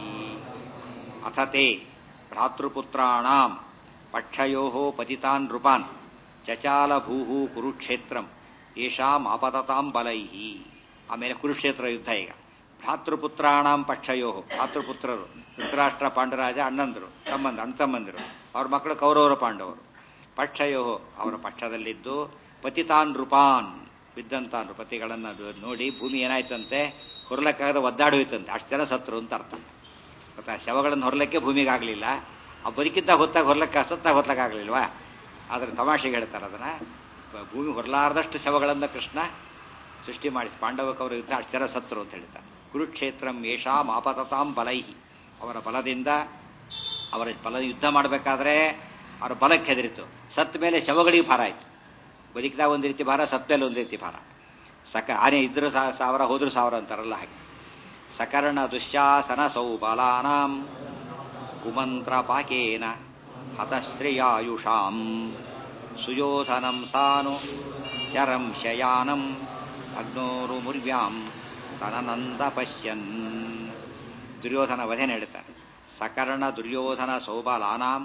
ಅಥತೆ ಭ್ರಾತೃಪುತ್ರಾಣಾಂ ಪಕ್ಷಯೋ ಪತಿತಾನ್ ರೂಪಾನ್ ಚಚಾಲಭೂ ಕುರುಕ್ಷೇತ್ರಂ ಯೇಷಾಂ ಅಪತತಾಂ ಬಲೈ ಆಮೇಲೆ ಕುರುಕ್ಷೇತ್ರ ಯುದ್ಧ ಈಗ ಭ್ರಾತೃಪುತ್ರಾಣಾಂ ಪಕ್ಷಯೋ ಭ್ರಾತೃಪುತ್ರರು ಧೃತರಾಷ್ಟ್ರ ಪಾಂಡರಾಜ ಅಣ್ಣಂದರು ತಮ್ಮಂದ ಅಣ್ಣ ತಮ್ಮಂದಿರು ಅವ್ರ ಮಕ್ಕಳು ಕೌರವರ ಪಾಂಡವರು ಪಕ್ಷಯೋ ಅವರ ಪಕ್ಷದಲ್ಲಿದ್ದು ಪತಿತಾನ್ ರೂಪಾನ್ ಬಿದ್ದಂತ ನೃಪತಿಗಳನ್ನ ನೋಡಿ ಭೂಮಿ ಏನಾಯ್ತಂತೆ ಹೊರಲಕ್ಕಾಗದ ಒದ್ದಾಡೋಯ್ತಂತೆ ಅಷ್ಟು ಜನ ಸತ್ರು ಅಂತ ಅರ್ಥ ಗೊತ್ತಾ ಶವಗಳನ್ನು ಹೊರಲಿಕ್ಕೆ ಭೂಮಿಗೆ ಆಗಲಿಲ್ಲ ಆ ಬದುಕಿದ್ದ ಹೊತ್ತಾಗ ಹೊರಲಕ್ಕೆ ಸತ್ತಾಗ ಹೊತ್ತಕ್ಕಾಗಲಿಲ್ವಾ ಆದ್ರೆ ತಮಾಷೆಗೆ ಹೇಳ್ತಾರೆ ಅದನ್ನ ಭೂಮಿ ಹೊರಲಾರ್ದಷ್ಟು ಶವಗಳನ್ನ ಕೃಷ್ಣ ಸೃಷ್ಟಿ ಮಾಡಿಸಿ ಪಾಂಡವಕವರ ಯುದ್ಧ ಅಷ್ಟು ಜನ ಸತ್ರು ಅಂತ ಹೇಳ್ತಾರೆ ಕುರುಕ್ಷೇತ್ರಂ ಯೇಷಾಂ ಆಪತತಾಂ ಬಲೈಹಿ ಅವರ ಬಲದಿಂದ ಅವರ ಬಲ ಯುದ್ಧ ಮಾಡಬೇಕಾದ್ರೆ ಅವರ ಬಲಕ್ಕೆ ಹೆದರಿತು ಸತ್ತ ಮೇಲೆ ಶವಗಳಿಗೆ ಭಾರ ಆಯ್ತು ಬದುಕಿದಾಗ ಒಂದು ರೀತಿ ಭಾರ ಸತ್ತ ಮೇಲೆ ಒಂದು ರೀತಿ ಭಾರ ಸಕ ಆನೆ ಇದ್ರು ಸಾವಿರ ಹೋದ್ರು ಸಾವಿರ ಅಂತಾರಲ್ಲ ಹಾಗೆ ಸಕರ್ಣ ದುಶ್ಯಾಸನ ಸೌಬಲಾನಾಂ ಕುಮಂತ್ರ ಪಾಕೇನ ಹತಶ್ರೇಯಾಯುಷಾಂ ಸುಯೋಧನಂ ಸಾನು ಚರಂ ಶಯಾನಂ ಅಗ್ನೋರು ಮುರ್ವ್ಯಾಂ ಸನನಂದ ಪಶ್ಯನ್ ದುರ್ಯೋಧನ ವಧೆನ ಹೇಳ್ತಾನೆ ಸಕರ್ಣ ದುರ್ಯೋಧನ ಸೌಬಲಾನಾಂ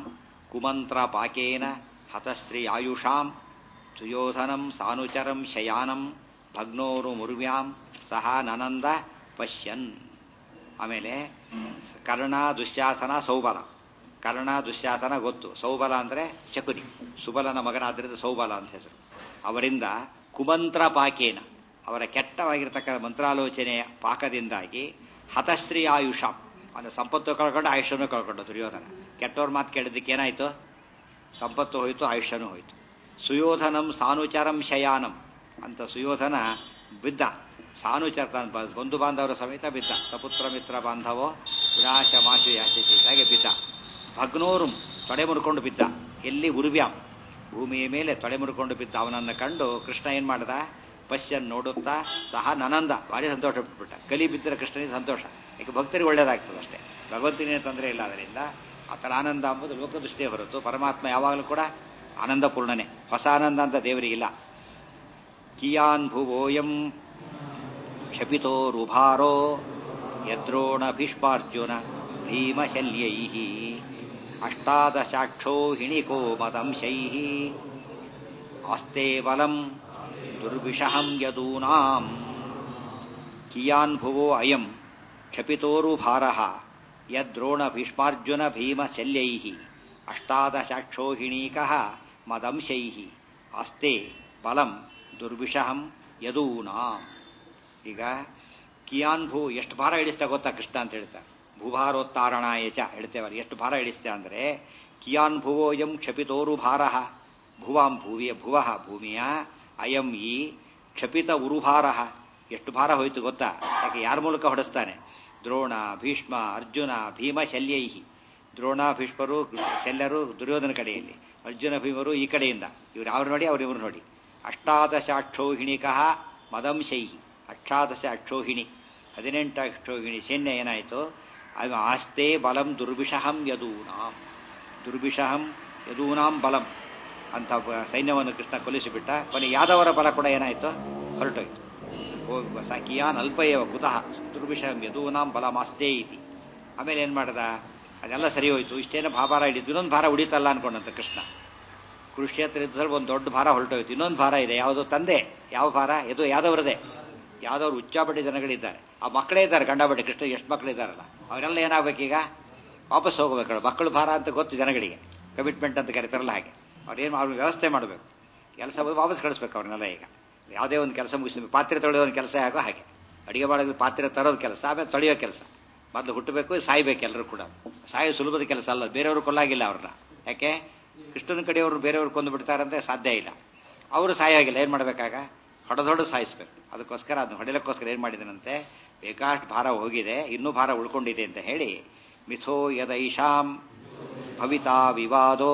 ಕುಮಂತ್ರ ಪಾಕೇನ ಹತಶ್ರೀ ಆಯುಷಾಂ ಸುಯೋಧನಂ ಸಾನುಚರಂ ಶಯಾನಂ ಭಗ್ನೋರು ಮುರ್ವ್ಯಾಂ ಸಹ ನನಂದ ಪಶ್ಯನ್ ಆಮೇಲೆ ಕರ್ಣ ದುಶ್ಯಾಸನ ಸೌಬಲ ಕರ್ಣ ದುಶ್ಯಾಸನ ಗೊತ್ತು ಸೌಬಲ ಅಂದರೆ ಶಕುನಿ ಸುಬಲನ ಮಗನಾದ್ರಿಂದ ಸೌಬಲ ಅಂತ ಹೆಸರು ಅವರಿಂದ ಕುಮಂತ್ರ ಪಾಕೇನ ಅವರ ಕೆಟ್ಟವಾಗಿರ್ತಕ್ಕಂಥ ಮಂತ್ರಾಲೋಚನೆಯ ಪಾಕದಿಂದಾಗಿ ಹತಶ್ರೀ ಆಯುಷ ಅವನ ಸಂಪತ್ತು ಕಳ್ಕೊಂಡು ಆಯುಷ್ಯನೂ ಕಳ್ಕೊಂಡು ದುರ್ಯೋಧನ ಕೆಟ್ಟವ್ರ ಮಾತು ಕೇಳಿದ್ದಕ್ಕೆ ಏನಾಯ್ತು ಸಂಪತ್ತು ಹೋಯ್ತು ಆಯುಷ್ಯನೂ ಹೋಯ್ತು ಸುಯೋಧನಂ ಸಾನುಚರಂ ಶಯಾನಂ ಅಂತ ಸುಯೋಧನ ಬಿದ್ದ ಸಾನುಚರ ತನ್ನ ಬ- ಬಂಧು ಬಾಂಧವರ ಸಮೇತ ಬಿದ್ದ ಸಪುತ್ರ ಮಿತ್ರ ಬಾಂಧವೋ ವಿನಾಶ ಮಾಶು ಯಾಶಿಸಿದಾಗೆ ಬಿದ್ದ ಭಗ್ನೋರುಂ ತೊಡೆ ಮುರ್ಕೊಂಡು ಬಿದ್ದ ಎಲ್ಲಿ ಉರುವ್ಯಾಂ ಭೂಮಿಯ ಮೇಲೆ ತೊಡೆ ಮುರ್ಕೊಂಡು ಬಿದ್ದ ಅವನನ್ನು ಕಂಡು ಕೃಷ್ಣ ಏನ್ ಮಾಡ್ದ ಪಶ್ಯನ್ ನೋಡುತ್ತಾ ಸಹ ನನಂದ ಭಾರಿ ಸಂತೋಷ ಬಿಟ್ಬಿಟ್ಟ ಕಲಿ ಬಿದ್ದರೆ ಕೃಷ್ಣನಿಗೆ ಸಂತೋಷ ಯಾಕೆ ಭಕ್ತರಿಗೆ ಒಳ್ಳೇದಾಗ್ತದೆ ಅಷ್ಟೇ ಭಗವಂತನಿಗೆ ತೊಂದರೆ ಇಲ್ಲ ಅದರಿಂದ ಆತರ ಆನಂದ ಎಂಬುದು ಲೋಕದೃಷ್ಟಿಯೇ ಹೊರತು ಪರಮಾತ್ಮ ಯಾವಾಗಲೂ ಕೂಡ ಆನಂದಪೂರ್ಣನೇ ಹೊಸ ಆನಂದ ಅಂತ ದೇವರಿಗಿಲ್ಲ ಕಿಯಾನ್ ಭುವೋಯಂ ಕ್ಷಪಿತೋ ರುಭಾರೋ ಯದ್ರೋಣ ಭೀಷ್ಮಾರ್ಜುನ ಭೀಮಶಲ್ಯೈ ಅಷ್ಟಾದಶಾಕ್ಷೋ ಹಿಣಿಕೋ ಮದಂಶೈ ಆಸ್ತೆ ಬಲಂ ದುರ್ವಿಷಹಂ ಯದೂನಾಂ ಕಿಯಾನ್ ಭುವೋ ಅಯಂ ಕ್ಷಪಿತೋರುಭಾರಃ ಯದ್ರೋಣ ಭೀಷ್ಮಾರ್ಜುನ ಭೀಮಶಲ್ಯೈ ಅಷ್ಟಾದಶಾಕ್ಷೋಹಿಣೀಕಃ ಮದಂಶೈ ಅಸ್ತೆ ಬಲಂ ದುರ್ವಿಷಹಂ ಯದೂನಾಂ ಈಗ ಕಿಯಾನ್ ಭೂ ಎಷ್ಟು ಭಾರ ಇಳಿಸ್ತಾ ಗೊತ್ತಾ ಕೃಷ್ಣ ಅಂತ ಹೇಳ್ತಾ ಭೂಭಾರೋತ್ತಾರಣಾಯ ಚ ಹೇಳ್ತೇವಲ್ಲ ಎಷ್ಟು ಭಾರ ಇಳಿಸ್ತಾ ಅಂದ್ರೆ ಕಿಯಾನ್ ಭುವೋಯಂ ಕ್ಷಪಿತೋರು ಭಾರ ಭುವಾಂ ಭೂವಿಯ ಭುವಃ ಭೂಮಿಯ ಅಯಂ ಈ ಕ್ಷಪಿತ ಉರುಭಾರ ಎಷ್ಟು ಭಾರ ಹೋಯ್ತು ಗೊತ್ತಾ ಯಾಕೆ ಯಾರ ಮೂಲಕ ಹೊಡೆಸ್ತಾನೆ ದ್ರೋಣ ಭೀಷ್ಮ ಅರ್ಜುನ ಭೀಮ ಶಲ್ಯೈಹಿ ದ್ರೋಣ ಭೀಷ್ಮರು ಶಲ್ಯರು ದುರ್ಯೋಧನ ಕಡೆಯಲ್ಲಿ ಅರ್ಜುನ ಭೀಮರು ಈ ಕಡೆಯಿಂದ ಇವ್ರು ಅವ್ರು ನೋಡಿ ಅವ್ರು ಇವ್ರು ನೋಡಿ ಅಷ್ಟಾದಶ ಅಕ್ಷೋಹಿಣಿಕಃ ಮದಂಶೈಹಿ ಅಷ್ಟಾದಶ ಅಕ್ಷೋಹಿಣಿ ಹದಿನೆಂಟು ಅಕ್ಷೋಹಿಣಿ ಸೈನ್ಯ ಏನಾಯಿತು ಅದು ಆಸ್ತೆ ಬಲಂ ದುರ್ವಿಷಹಂ ಯದೂನಾಂ ದುರ್ವಿಷಹಂ ಯದೂನಾಂ ಬಲಂ ಅಂತ ಬ- ಸೈನ್ಯವನ್ನು ಕೃಷ್ಣ ಕೊಲ್ಲಿಸಿಬಿಟ್ಟ ಕೊನೆ ಯಾದವರ ಬಲ ಕೂಡ ಏನಾಯಿತು ಹೊರಟೋಯ್ತು ಹೋಗಿ ಕಿಯಾನ್ ಅಲ್ಪಯವ ಕುತಃ ದುರ್ವಿಷಹಂ ಯದೂನಾಂ ಬಲಮಾಸ್ತೆ ಇತಿ ಆಮೇಲೆ ಏನು ಮಾಡ್ದ ಅದೆಲ್ಲ ಸರಿ ಹೋಯ್ತು ಇಷ್ಟೇನೋ ಭಾರ ಹಿಡಿತು ಇನ್ನೊಂದು ಭಾರ ಉಳಿತಲ್ಲ ಅನ್ಕೊಂಡಂತ ಕೃಷ್ಣ ಕುರುಕ್ಷೇತ್ರ ಯುದ್ಧದಲ್ಲಿ ಒಂದು ದೊಡ್ಡ ಭಾರ ಹೊರಟೋಯ್ತು ಇನ್ನೊಂದು ಭಾರ ಇದೆ ಯಾವುದು ತಂದೆ ಯಾವ ಭಾರ ಇದು ಯಾದವ್ರದೇ ಯಾವ್ದವ್ರು ಉಚ್ಚಾಪಟ್ಟಿ ಜನಗಳಿದ್ದಾರೆ ಆ ಮಕ್ಕಳೇ ಇದ್ದಾರೆ ಗಂಡಾಪಟ್ಟಿ ಕೃಷ್ಣ ಎಷ್ಟು ಮಕ್ಕಳಿದ್ದಾರಲ್ಲ ಅವರೆಲ್ಲ ಏನಾಗಬೇಕೀಗ ವಾಪಸ್ ಹೋಗ್ಬೇಕು ಮಕ್ಕಳು ಭಾರ ಅಂತ ಗೊತ್ತು ಜನಗಳಿಗೆ ಕಮಿಟ್ಮೆಂಟ್ ಅಂತ ಕರೀತಾರಲ್ಲ ಹಾಗೆ ಅವ್ರೇನು ಅವ್ರ ವ್ಯವಸ್ಥೆ ಮಾಡಬೇಕು ಕೆಲಸ ವಾಪಸ್ ಕಳಿಸ್ಬೇಕು ಅವ್ರನ್ನೆಲ್ಲ ಈಗ ಯಾವುದೇ ಒಂದು ಕೆಲಸ ಮುಗಿಸ್ಬೇಕು ಪಾತ್ರೆ ತೊಳೆಯೋ ಒಂದು ಕೆಲಸ ಆಗೋ ಹಾಗೆ ಅಡಿಗೆ ಮಾಡೋದು ಪಾತ್ರೆ ತರೋದು ಕೆಲಸ ಆಮೇಲೆ ತೊಳೆಯೋ ಕೆಲಸ ಮೊದಲು ಹುಟ್ಟಬೇಕು ಸಾಯ್ಬೇಕು ಎಲ್ಲರೂ ಕೂಡ ಸಾಯೋ ಸುಲಭದ ಕೆಲಸ ಅಲ್ಲ ಬೇರೆಯವರು ಕೊಲ್ಲಾಗಿಲ್ಲ ಅವ್ರನ್ನ ಯಾಕೆ ಕೃಷ್ಣನ ಕಡೆಯವರು ಬೇರೆಯವರು ಕೊಂದು ಬಿಡ್ತಾರಂದ್ರೆ ಸಾಧ್ಯ ಇಲ್ಲ ಅವರು ಸಾಯಾಗಿಲ್ಲ ಏನು ಮಾಡಬೇಕಾಗ ಹೊಡೆದೊಡೆ ಸಾಯಿಸ್ಬೇಕು ಅದಕ್ಕೋಸ್ಕರ ಅದನ್ನ ಹೊಡೆಯಲಿಕ್ಕೋಸ್ಕರ ಏನು ಮಾಡಿದನಂತೆ ಬೇಕಾಷ್ಟು ಭಾರ ಹೋಗಿದೆ ಇನ್ನೂ ಭಾರ ಉಳ್ಕೊಂಡಿದೆ ಅಂತ ಹೇಳಿ ಮಿಥೋ ಯದೈಷಾಂ ಭವಿತಾ ವಿವಾದೋ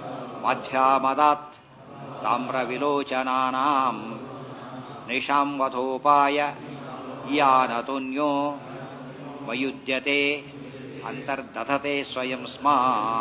ಮಾಧ್ಯಾಮದಾತ್ ತಾಮ್ರ ವಿಲೋಚನಾನಾಂ ನೈಷಾಂ ವಧೋಪಾಯ ಯಾನತುನ್ಯೋ ವಯುಜ್ಯತೆ ಅಂತರ್ದಧತೆ ಸ್ವಯಂ ಸ್ಮಾ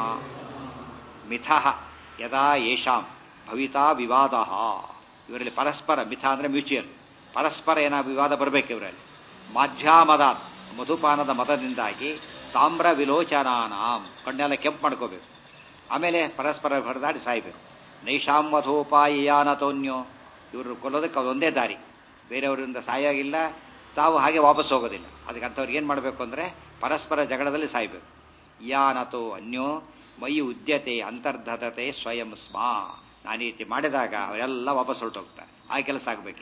ಮಿಥ ಯದಾ ಯೇಷಾಂ ಭವಿತಾ ವಿವಾದ ಇವರಲ್ಲಿ ಪರಸ್ಪರ ಮಿಥ ಅಂದ್ರೆ ಮ್ಯೂಚುಯಲ್ ಪರಸ್ಪರ ಏನೋ ವಿವಾದ ಬರಬೇಕು ಇವರಲ್ಲಿ ಮಾಧ್ಯಾಮದಾತ್ ಮಧುಪಾನದ ಮತದಿಂದಾಗಿ ತಾಮ್ರ ವಿಲೋಚನಾನಾಂ ಕಣ್ಣೆಲ್ಲ ಕೆಂಪು ಮಾಡ್ಕೋಬೇಕು ಆಮೇಲೆ ಪರಸ್ಪರ ಹೊಡೆದಾಡಿ ಸಾಯ್ಬೇಕು ನೈಷಾಂ ವಧೋಪಾಯಾನತೋನ್ಯೋ ಇವರು ಕೊಲ್ಲೋದಕ್ಕೆ ಅದೊಂದೇ ದಾರಿ ಬೇರೆಯವರಿಂದ ಸಾಯಾಗಿಲ್ಲ ತಾವು ಹಾಗೆ ವಾಪಸ್ ಹೋಗೋದಿಲ್ಲ ಅದಕ್ಕೆ ಅಂಥವ್ರಿಗೆ ಏನು ಮಾಡಬೇಕು ಅಂದರೆ ಪರಸ್ಪರ ಜಗಳದಲ್ಲಿ ಸಾಯ್ಬೇಕು ಯಾನತೋ ಅನ್ಯೋ ಮೈ ಉದ್ಯತೆ ಅಂತರ್ಧತತೆ ಸ್ವಯಂ ಸ್ಮಾ ನಾನು ಈ ರೀತಿ ಮಾಡಿದಾಗ ಅವರೆಲ್ಲ ವಾಪಸ್ ಹೊರಟೋಗ್ತಾರೆ ಆ ಕೆಲಸ ಆಗಬೇಕು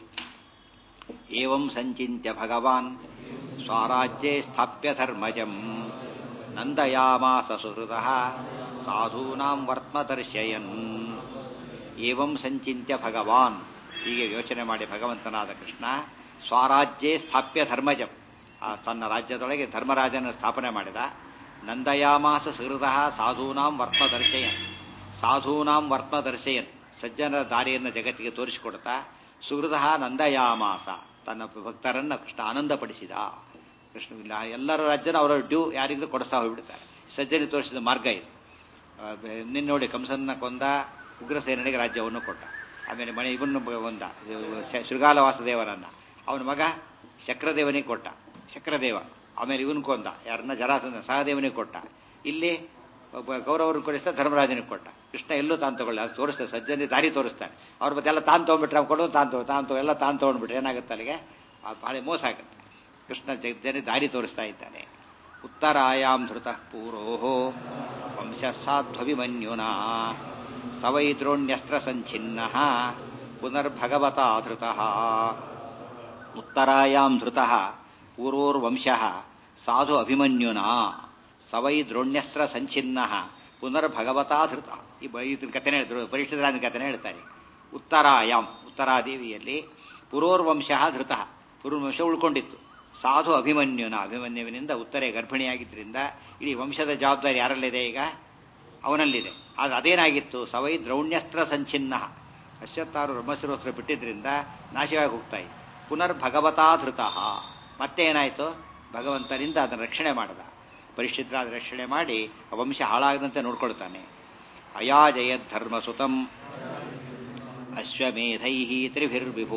ಏವಂ ಸಂಚಿತ್ಯ ಭಗವಾನ್ ಸ್ವರಾಜ್ಯೆ ಸ್ಥಾಪ್ಯ ಧರ್ಮಜಂ ನಂದಯಾಮಾಸ ಸುಹೃದ ಸಾಧೂನಾಂ ವರ್ತ್ಮ ದರ್ಶಯನ್ ಏವಂ ಸಂಚಿತ್ಯ ಭಗವಾನ್ ಹೀಗೆ ಯೋಚನೆ ಮಾಡಿ ಭಗವಂತನಾದ ಕೃಷ್ಣ ಸ್ವರಾಜ್ಯೆ ಸ್ಥಾಪ್ಯ ಧರ್ಮಜಂ ಆ ತನ್ನ ರಾಜ್ಯದೊಳಗೆ ಧರ್ಮರಾಜನ ಸ್ಥಾಪನೆ ಮಾಡಿದ ನಂದಯಾಮಾಸ ಸುಹೃದ ಸಾಧೂನಾಂ ವರ್ತ್ಮ ದರ್ಶಯನ್ ಸಾಧೂನಾಂ ವರ್ತ್ಮ ದರ್ಶಯನ್ ಸಜ್ಜನರ ದಾರಿಯನ್ನು ಜಗತ್ತಿಗೆ ತೋರಿಸಿಕೊಡ್ತಾ ಸುಹೃದ ನಂದಯಾಮಾಸ ತನ್ನ ಭಕ್ತರನ್ನ ಕೃಷ್ಣ ಆನಂದಪಡಿಸಿದ ಕೃಷ್ಣ ಇಲ್ಲ ಎಲ್ಲರ ರಾಜ್ಯನ ಅವರ ಡ್ಯೂ ಯಾರಿಗೂ ಕೊಡಿಸ್ತಾ ಹೋಗ್ಬಿಡ್ತಾರೆ ಸಜ್ಜನೆ ತೋರಿಸಿದ ಮಾರ್ಗ ಇದು ನಿನ್ನ ನೋಡಿ ಕಂಸನ್ನ ಕೊಂದ ಉಗ್ರಸೇನಿಗೆ ರಾಜ್ಯವನ್ನು ಕೊಟ್ಟ ಆಮೇಲೆ ಮನೆ ಇವನು ಒಂದ ಶೃಗಾಲ ವಾಸದೇವರನ್ನ ಅವನ ಮಗ ಶಕ್ರದೇವನಿಗೆ ಕೊಟ್ಟ ಶಕ್ರದೇವ ಆಮೇಲೆ ಇವನು ಕೊಂದ ಯಾರನ್ನ ಜರಾಸಂದ ಸಹದೇವನಿಗೆ ಕೊಟ್ಟ ಇಲ್ಲಿ ಒಬ್ಬ ಕೌರವರನ್ನು ಕೊಡಿಸ್ತಾ ಧರ್ಮರಾಜನಿಗೆ ಕೊಟ್ಟ ಕೃಷ್ಣ ಎಲ್ಲೂ ತಾನು ತಗೊಳ್ಳಿ ಅದು ತೋರಿಸ್ತಾರೆ ಸಜ್ಜನಿ ದಾರಿ ತೋರಿಸ್ತಾನೆ ಅವ್ರ ಮತ್ತೆ ಎಲ್ಲ ತಾನು ತೊಗೊಂಡ್ಬಿಟ್ರೆ ಅವ್ನು ಕೊಡು ತಾನು ತಗೋ ತಾನು ತಗೋ ಎಲ್ಲ ತಾನು ತೊಗೊಂಡ್ಬಿಟ್ರೆ ಏನಾಗುತ್ತೆ ಅಲ್ಲಿಗೆ ಆ ಭಾಳ ಮೋಸ ಆಗುತ್ತೆ ಕೃಷ್ಣ ಜಗಜ್ಜನಿ ದಾರಿ ತೋರಿಸ್ತಾ ಇದ್ದಾನೆ ಉತ್ತರಾಯಾಮ್ ಧೃತ ಪೂರೋ ವಂಶ ಸಾಧ್ವಭಿಮನ್ಯುನಾ ಸವೈದ್ರೋಣ್ಯಸ್ತ್ರ ಸಂಚಿನ್ನ ಪುನರ್ಭಗವತಾ ಧೃತಃ ಉತ್ತರಾಯಾಂ ಧೃತಃ ಪೂರ್ವೋರ್ವಂಶ ಸಾಧು ಅಭಿಮನ್ಯುನಾ ಸವೈ ದ್ರೋಣ್ಯಸ್ತ್ರ ಸಂಚಿನ್ನ ಪುನರ್ಭಗವತಾ ಧೃತ ಈ ಬ- ಇದನ್ನ ಕಥೆನೇ ಹೇಳಿದ್ರು ಪರೀಕ್ಷಿತರಾದ ಕಥೆನೇ ಹೇಳ್ತಾರೆ ಉತ್ತರಾಯಾಮ್ ಉತ್ತರಾದೇವಿಯಲ್ಲಿ ಪುರೋರ್ವಂಶ ಧೃತ ಪುರುವಂಶ ಉಳ್ಕೊಂಡಿತ್ತು ಸಾಧು ಅಭಿಮನ್ಯುನ ಅಭಿಮನ್ಯುವಿನಿಂದ ಉತ್ತರೆ ಗರ್ಭಿಣಿಯಾಗಿದ್ದರಿಂದ ಇಡೀ ವಂಶದ ಜವಾಬ್ದಾರಿ ಯಾರಲ್ಲಿದೆ ಈಗ ಅವನಲ್ಲಿದೆ ಆದ್ರೆ ಅದೇನಾಗಿತ್ತು ಸವೈ ದ್ರೌಣ್ಯಸ್ತ್ರ ಸಂಚಿನ್ನ ಅಶ್ವತ್ತಾರು ಬ್ರಹ್ಮಶಿರೋಸ್ತ್ರ ಬಿಟ್ಟಿದ್ರಿಂದ ನಾಶವಾಗಿ ಹೋಗ್ತಾ ಇತ್ತು ಪುನರ್ ಭಗವತಾ ಧೃತ ಮತ್ತೆ ಏನಾಯಿತು ಭಗವಂತನಿಂದ ಅದನ್ನು ರಕ್ಷಣೆ ಮಾಡದ ಪರಿಶುದ್ಧರಾದ ರಕ್ಷಣೆ ಮಾಡಿ ಆ ವಂಶ ಹಾಳಾಗದಂತೆ ನೋಡ್ಕೊಳ್ತಾನೆ ಅಯಾಜಯದ್ ಧರ್ಮಸುತಂ ಅಶ್ವಮೇಧೈ ತ್ರಿಭಿರ್ವಿಭು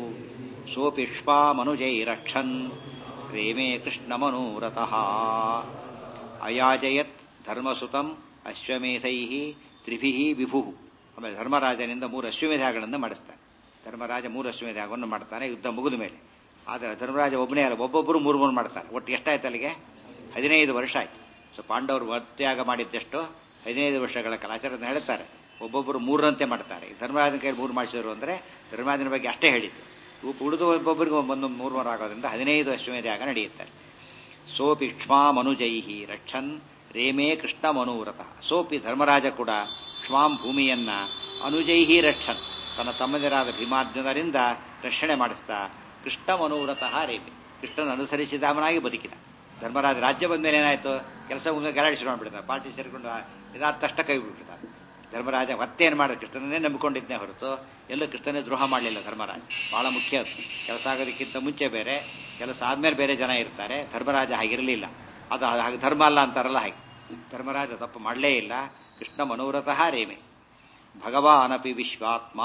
ಸೋಪಿಷ್ಪಾಮನುಜೈರಕ್ಷನ್ ಪ್ರೇಮೇ ಕೃಷ್ಣಮನೋರಥಃ ಅಯಾಜಯತ್ ಧರ್ಮಸುತಂ ಅಶ್ವಮೇಧೈ ತ್ರಿಭಿ ವಿಭು ಆಮೇಲೆ ಧರ್ಮರಾಜನಿಂದ ಮೂರು ಅಶ್ವಮೇಧಗಳನ್ನು ಮಾಡಿಸ್ತಾನೆ ಧರ್ಮರಾಜ ಮೂರು ಅಶ್ವಮೇಧವನ್ನು ಮಾಡ್ತಾನೆ ಯುದ್ಧ ಮುಗಿದ ಮೇಲೆ ಆದರೆ ಧರ್ಮರಾಜ ಒಬ್ಬನೇ ಅಲ್ಲ ಒಬ್ಬೊಬ್ಬರು ಮೂರು ಮೂರು ಮಾಡ್ತಾರೆ ಒಟ್ಟು ಎಷ್ಟಾಯ್ತು ಅಲ್ಲಿಗೆ ಹದಿನೈದು ವರ್ಷ ಆಯ್ತು ಸೊ ಪಾಂಡವರು ಒತ್ಯಾಗ ಮಾಡಿದ್ದೆಷ್ಟು ಹದಿನೈದು ವರ್ಷಗಳ ಕಾಲ ಆಚಾರ್ಯನ ಹೇಳ್ತಾರೆ ಒಬ್ಬೊಬ್ಬರು ಮೂರರಂತೆ ಮಾಡ್ತಾರೆ ಈ ಧರ್ಮರಾಜನ ಕೈ ಮೂರು ಮಾಡಿಸಿದ್ರು ಅಂದರೆ ಧರ್ಮರಾಜನ ಬಗ್ಗೆ ಅಷ್ಟೇ ಹೇಳಿದ್ದು ಉ- ಉಳಿದು ಒಬ್ಬೊಬ್ಬರಿಗೆ ಒಂದು ಮೂರು ಮೂರು ಆಗೋದ್ರಿಂದ ಹದಿನೈದು ಅಶ್ವಮೇಧ ನಡೆಯುತ್ತಾರೆ ಸೋಪಿ ಕ್ಷ್ಮಾಮನುಜೈಹಿ ರಕ್ಷನ್ ರೇಮೇ ಕೃಷ್ಣ ಮನೋವ್ರತ ಸೋಪಿ ಧರ್ಮರಾಜ ಕೂಡ ಕ್ಷ್ಮಾಂ ಭೂಮಿಯನ್ನ ಅನುಜೈಹಿ ರಕ್ಷನ್ ತನ್ನ ತಮ್ಮಂದಿರಾದ ಭೀಮಾರ್ಜುನರಿಂದ ರಕ್ಷಣೆ ಮಾಡಿಸ್ತಾ ಕೃಷ್ಣ ಮನೋವ್ರತಃ ರೇಮೆ ಕೃಷ್ಣನ ಅನುಸರಿಸಿದವನಾಗಿ ಬದುಕಿದ ಧರ್ಮರಾಜ ರಾಜ್ಯ ಬಂದ ಮೇಲೆ ಏನಾಯ್ತು ಕೆಲಸ ಮುಂದೆ ಗಲಾಟೆ ಶುರು ಮಾಡ್ಬಿಡ್ತಾರೆ ಪಾರ್ಟಿ ಸೇರಿಕೊಂಡು ಇದಾದ ತಕ್ಷಣ ಕೈ ಬಿಟ್ಬಿಡ್ತಾರೆ ಧರ್ಮರಾಜ ಮತ್ತೇನು ಮಾಡಿದ ಕೃಷ್ಣನನ್ನೇ ನಂಬಿಕೊಂಡಿದ್ದೇ ಹೊರತು ಎಲ್ಲೂ ಕೃಷ್ಣನೇ ದ್ರೋಹ ಮಾಡಲಿಲ್ಲ ಧರ್ಮರಾಜ ಬಹಳ ಮುಖ್ಯ ಅದು ಕೆಲಸ ಆಗೋದಕ್ಕಿಂತ ಮುಂಚೆ ಬೇರೆ ಕೆಲಸ ಆದ್ಮೇಲೆ ಬೇರೆ ಜನ ಇರ್ತಾರೆ ಧರ್ಮರಾಜ ಹಾಗಿರಲಿಲ್ಲ ಅದು ಹಾಗೆ ಧರ್ಮ ಅಲ್ಲ ಅಂತಾರಲ್ಲ ಹಾಗೆ ಧರ್ಮರಾಜ ತಪ್ಪು ಮಾಡಲೇ ಇಲ್ಲ ಕೃಷ್ಣ ಮನೋರಥಃ ರೇಮೆ ಭಗವಾನಪಿ ವಿಶ್ವಾತ್ಮ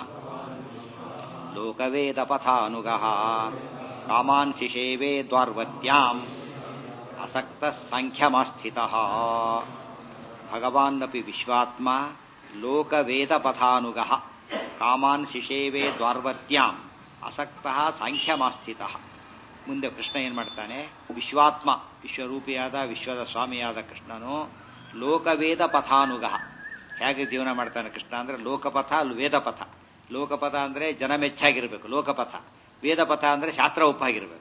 ಲೋಕವೇದ ಪಥಾನುಗ ಕಾಮಾನ್ ಶಿಶೇವೇ ದ್ವಾರ್ವತ್ಯಾಂ ಅಸಕ್ತ ಸಂಖ್ಯಮಾಸ್ಥಿತ ಭಗವಾನ್ನಪಿ ವಿಶ್ವಾತ್ಮ ಲೋಕವೇದ ಪಥಾನುಗ ಕಾಮಾನ್ ಶಿಶೇವೇ ದ್ವಾರ್ವತ್ಯಾಂ ಅಸಕ್ತ ಸಾಂಖ್ಯಮಾಸ್ಥಿತ ಮುಂದೆ ಕೃಷ್ಣ ಏನ್ ಮಾಡ್ತಾನೆ ವಿಶ್ವಾತ್ಮ ವಿಶ್ವರೂಪಿಯಾದ ವಿಶ್ವದ ಸ್ವಾಮಿಯಾದ ಕೃಷ್ಣನು ಲೋಕವೇದ ಪಥಾನುಗ ಹೇಗೆ ಜೀವನ ಮಾಡ್ತಾನೆ ಕೃಷ್ಣ ಅಂದ್ರೆ ಲೋಕಪಥ ವೇದಪಥ ಲೋಕಪಥ ಅಂದ್ರೆ ಜನ ಮೆಚ್ಚಾಗಿರ್ಬೇಕು ಲೋಕಪಥ ವೇದಪಥ ಅಂದ್ರೆ ಶಾಸ್ತ್ರ ಒಪ್ಪಾಗಿರ್ಬೇಕು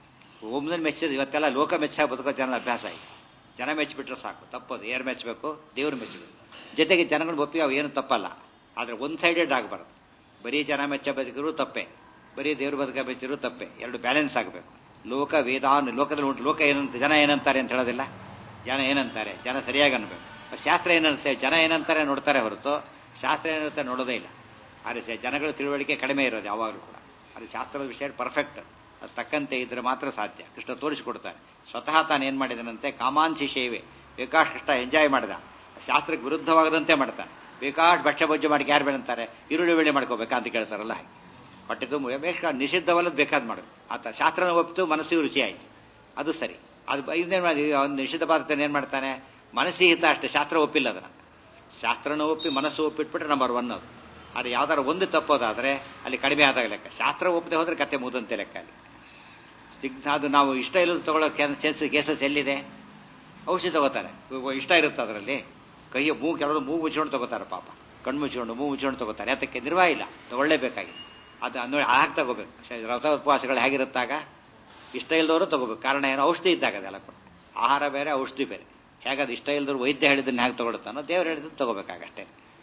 ಒಮ್ಮೆ ಮೆಚ್ಚಿದ ಇವತ್ತೆಲ್ಲ ಲೋಕ ಮೆಚ್ಚಾಗಿ ಬದುಕೋ ಜನ ಅಭ್ಯಾಸ ಆಗಿದೆ ಜನ ಮೆಚ್ಚಿಬಿಟ್ರೆ ಸಾಕು ತಪ್ಪದು ಯಾರು ಮೆಚ್ಚಬೇಕು ದೇವರು ಮೆಚ್ಚಬೇಕು ಜೊತೆಗೆ ಜನಗಳು ಒಪ್ಪಿಗೆ ಅವು ಏನು ತಪ್ಪಲ್ಲ ಆದರೆ ಒನ್ ಸೈಡೆಡ್ ಆಗಬಾರ್ದು ಬರೀ ಜನ ಮೆಚ್ಚ ಬದುಕಿದ್ರು ತಪ್ಪೆ ಬರೀ ದೇವ್ರ ಬದುಕ ಬೆಚ್ಚಿದ್ರು ತಪ್ಪೆ ಎರಡು ಬ್ಯಾಲೆನ್ಸ್ ಆಗಬೇಕು ಲೋಕ ವೇದಾನ್ ಲೋಕದಲ್ಲಿ ಉಂಟು ಲೋಕ ಏನಂತ ಜನ ಏನಂತಾರೆ ಅಂತ ಹೇಳೋದಿಲ್ಲ ಜನ ಏನಂತಾರೆ ಜನ ಸರಿಯಾಗಿ ಅನ್ಬೇಕು ಶಾಸ್ತ್ರ ಏನಂತೆ ಜನ ಏನಂತಾರೆ ನೋಡ್ತಾರೆ ಹೊರತು ಶಾಸ್ತ್ರ ಏನಂತ ನೋಡೋದೇ ಇಲ್ಲ ಆದರೆ ಸ- ಜನಗಳ ತಿಳುವಳಿಕೆ ಕಡಿಮೆ ಇರೋದು ಯಾವಾಗಲೂ ಕೂಡ ಅದು ಶಾಸ್ತ್ರದ ವಿಷಯ ಪರ್ಫೆಕ್ಟ್ ಅದು ತಕ್ಕಂತೆ ಇದ್ರೆ ಮಾತ್ರ ಸಾಧ್ಯ ಕೃಷ್ಣ ತೋರಿಸಿಕೊಡ್ತಾನೆ ಸ್ವತಃ ತಾನು ಏನು ಮಾಡಿದನಂತೆ ಕಾಮಾಂಶಿ ಸೇವೆ ಬೇಕಾಷ್ಟು ಕೃಷ್ಣ ಎಂಜಾಯ್ ಮಾಡಿದ ಶಾಸ್ತ್ರಕ್ಕೆ ವಿರುದ್ಧವಾಗದಂತೆ ಮಾಡ್ತಾನೆ ಬೇಕಾಷ್ಟು ಭಕ್ಷ್ಯ ಭೋಜ್ಯ ಮಾಡಿ ಯಾರು ಬೇಡಂತಾರೆ ಈರುಳ್ಳಿ ಬೆಳೆ ಮಾಡ್ಕೋಬೇಕಾ ಅಂತ ಕೇಳ್ತಾರಲ್ಲ ಹಾಗೆ ಹೊಟ್ಟೆ ತುಂಬ ಬೇಕಾದ ನಿಷಿದ್ಧವಲ್ಲದ ಬೇಕಾದ್ ಮಾಡೋದು ಆತ ಶಾಸ್ತ್ರನ ಒಪ್ಪಿತು ಮನಸ್ಸಿಗೆ ರುಚಿ ಆಯ್ತು ಅದು ಸರಿ ಅದು ಬ- ಇದನ್ನೇನ್ ಮಾಡಿ ಅವ್ನು ನಿಷಿದ್ಧ ಪದಾರ್ಥ ಏನ್ ಮಾಡ್ತಾನೆ ಮನಸ್ಸಿಗೆ ಹಿತ ಅಷ್ಟೇ ಶಾಸ್ತ್ರ ಒಪ್ಪಿಲ್ಲ ಅದನ್ನ ಶಾಸ್ತ್ರನ ಒಪ್ಪಿ ಮನಸ್ಸು ಒಪ್ಪಿಟ್ಬಿಟ್ರೆ ನಂಬರ್ ಒನ್ ಅದು ಆದರೆ ಯಾವ್ದಾರು ಒಂದು ತಪ್ಪೋದಾದ್ರೆ ಅಲ್ಲಿ ಕಡಿಮೆ ಆದಾಗ ಲೆಕ್ಕ ಶಾಸ್ತ್ರ ಒಪ್ಪದೆ ಹೋದ್ರೆ ಕತೆ ಮುದಂತೆ ಲೆಕ್ಕ ಅಲ್ಲಿ ಸ್ನಿಗ್ಧ ಅದು ನಾವು ಇಷ್ಟ ಇಲ್ಲದ ತಗೊಳ್ಳೋ ಚಾನ್ಸ್ ಕೇಸಸ್ ಎಲ್ಲಿದೆ ಔಷಧಿ ತಗೋತಾರೆ ಇವಾಗ ಇಷ್ಟ ಇರುತ್ತೆ ಅದರಲ್ಲಿ ಕೈಯ ಮೂ ಕೆಲವರು ಮೂ ಮುಚ್ಕೊಂಡು ತಗೋತಾರೆ ಪಾಪ ಕಣ್ಣು ಮುಚ್ಕೊಂಡು ಮೂ ಮುಚ್ಕೊಂಡು ತಗೋತಾರೆ ಅದಕ್ಕೆ ನಿರ್ವಾಹ ಇಲ್ಲ ತಗೊಳ್ಳೇಬೇಕಾಗಿದೆ ಅದು ನೋಡಿ ಹಾಗೆ ತಗೋಬೇಕು ಶ- ವ್ರತ ಉಪವಾಸಗಳು ಹೇಗಿರುತ್ತಾಗ ಇಷ್ಟ ಇಲ್ದವರು ತಗೋಬೇಕು ಕಾರಣ ಏನು ಔಷಧಿ ಇದ್ದಾಗ ಅದೆಲ್ಲ ಕೂಡ ಆಹಾರ ಬೇರೆ ಔಷಧಿ ಬೇರೆ ಹೇಗದು ಇಷ್ಟ ಇಲ್ದವ್ರು ವೈದ್ಯ ಹೇಳಿದ್ದನ್ನು ಹೇಗೆ ತಗೊಳ್ತಾನೋ ದೇವರು ಹೇಳಿದ್ದನ್ನು ತಗೋಬೇಕಾಗಷ್ಟೇ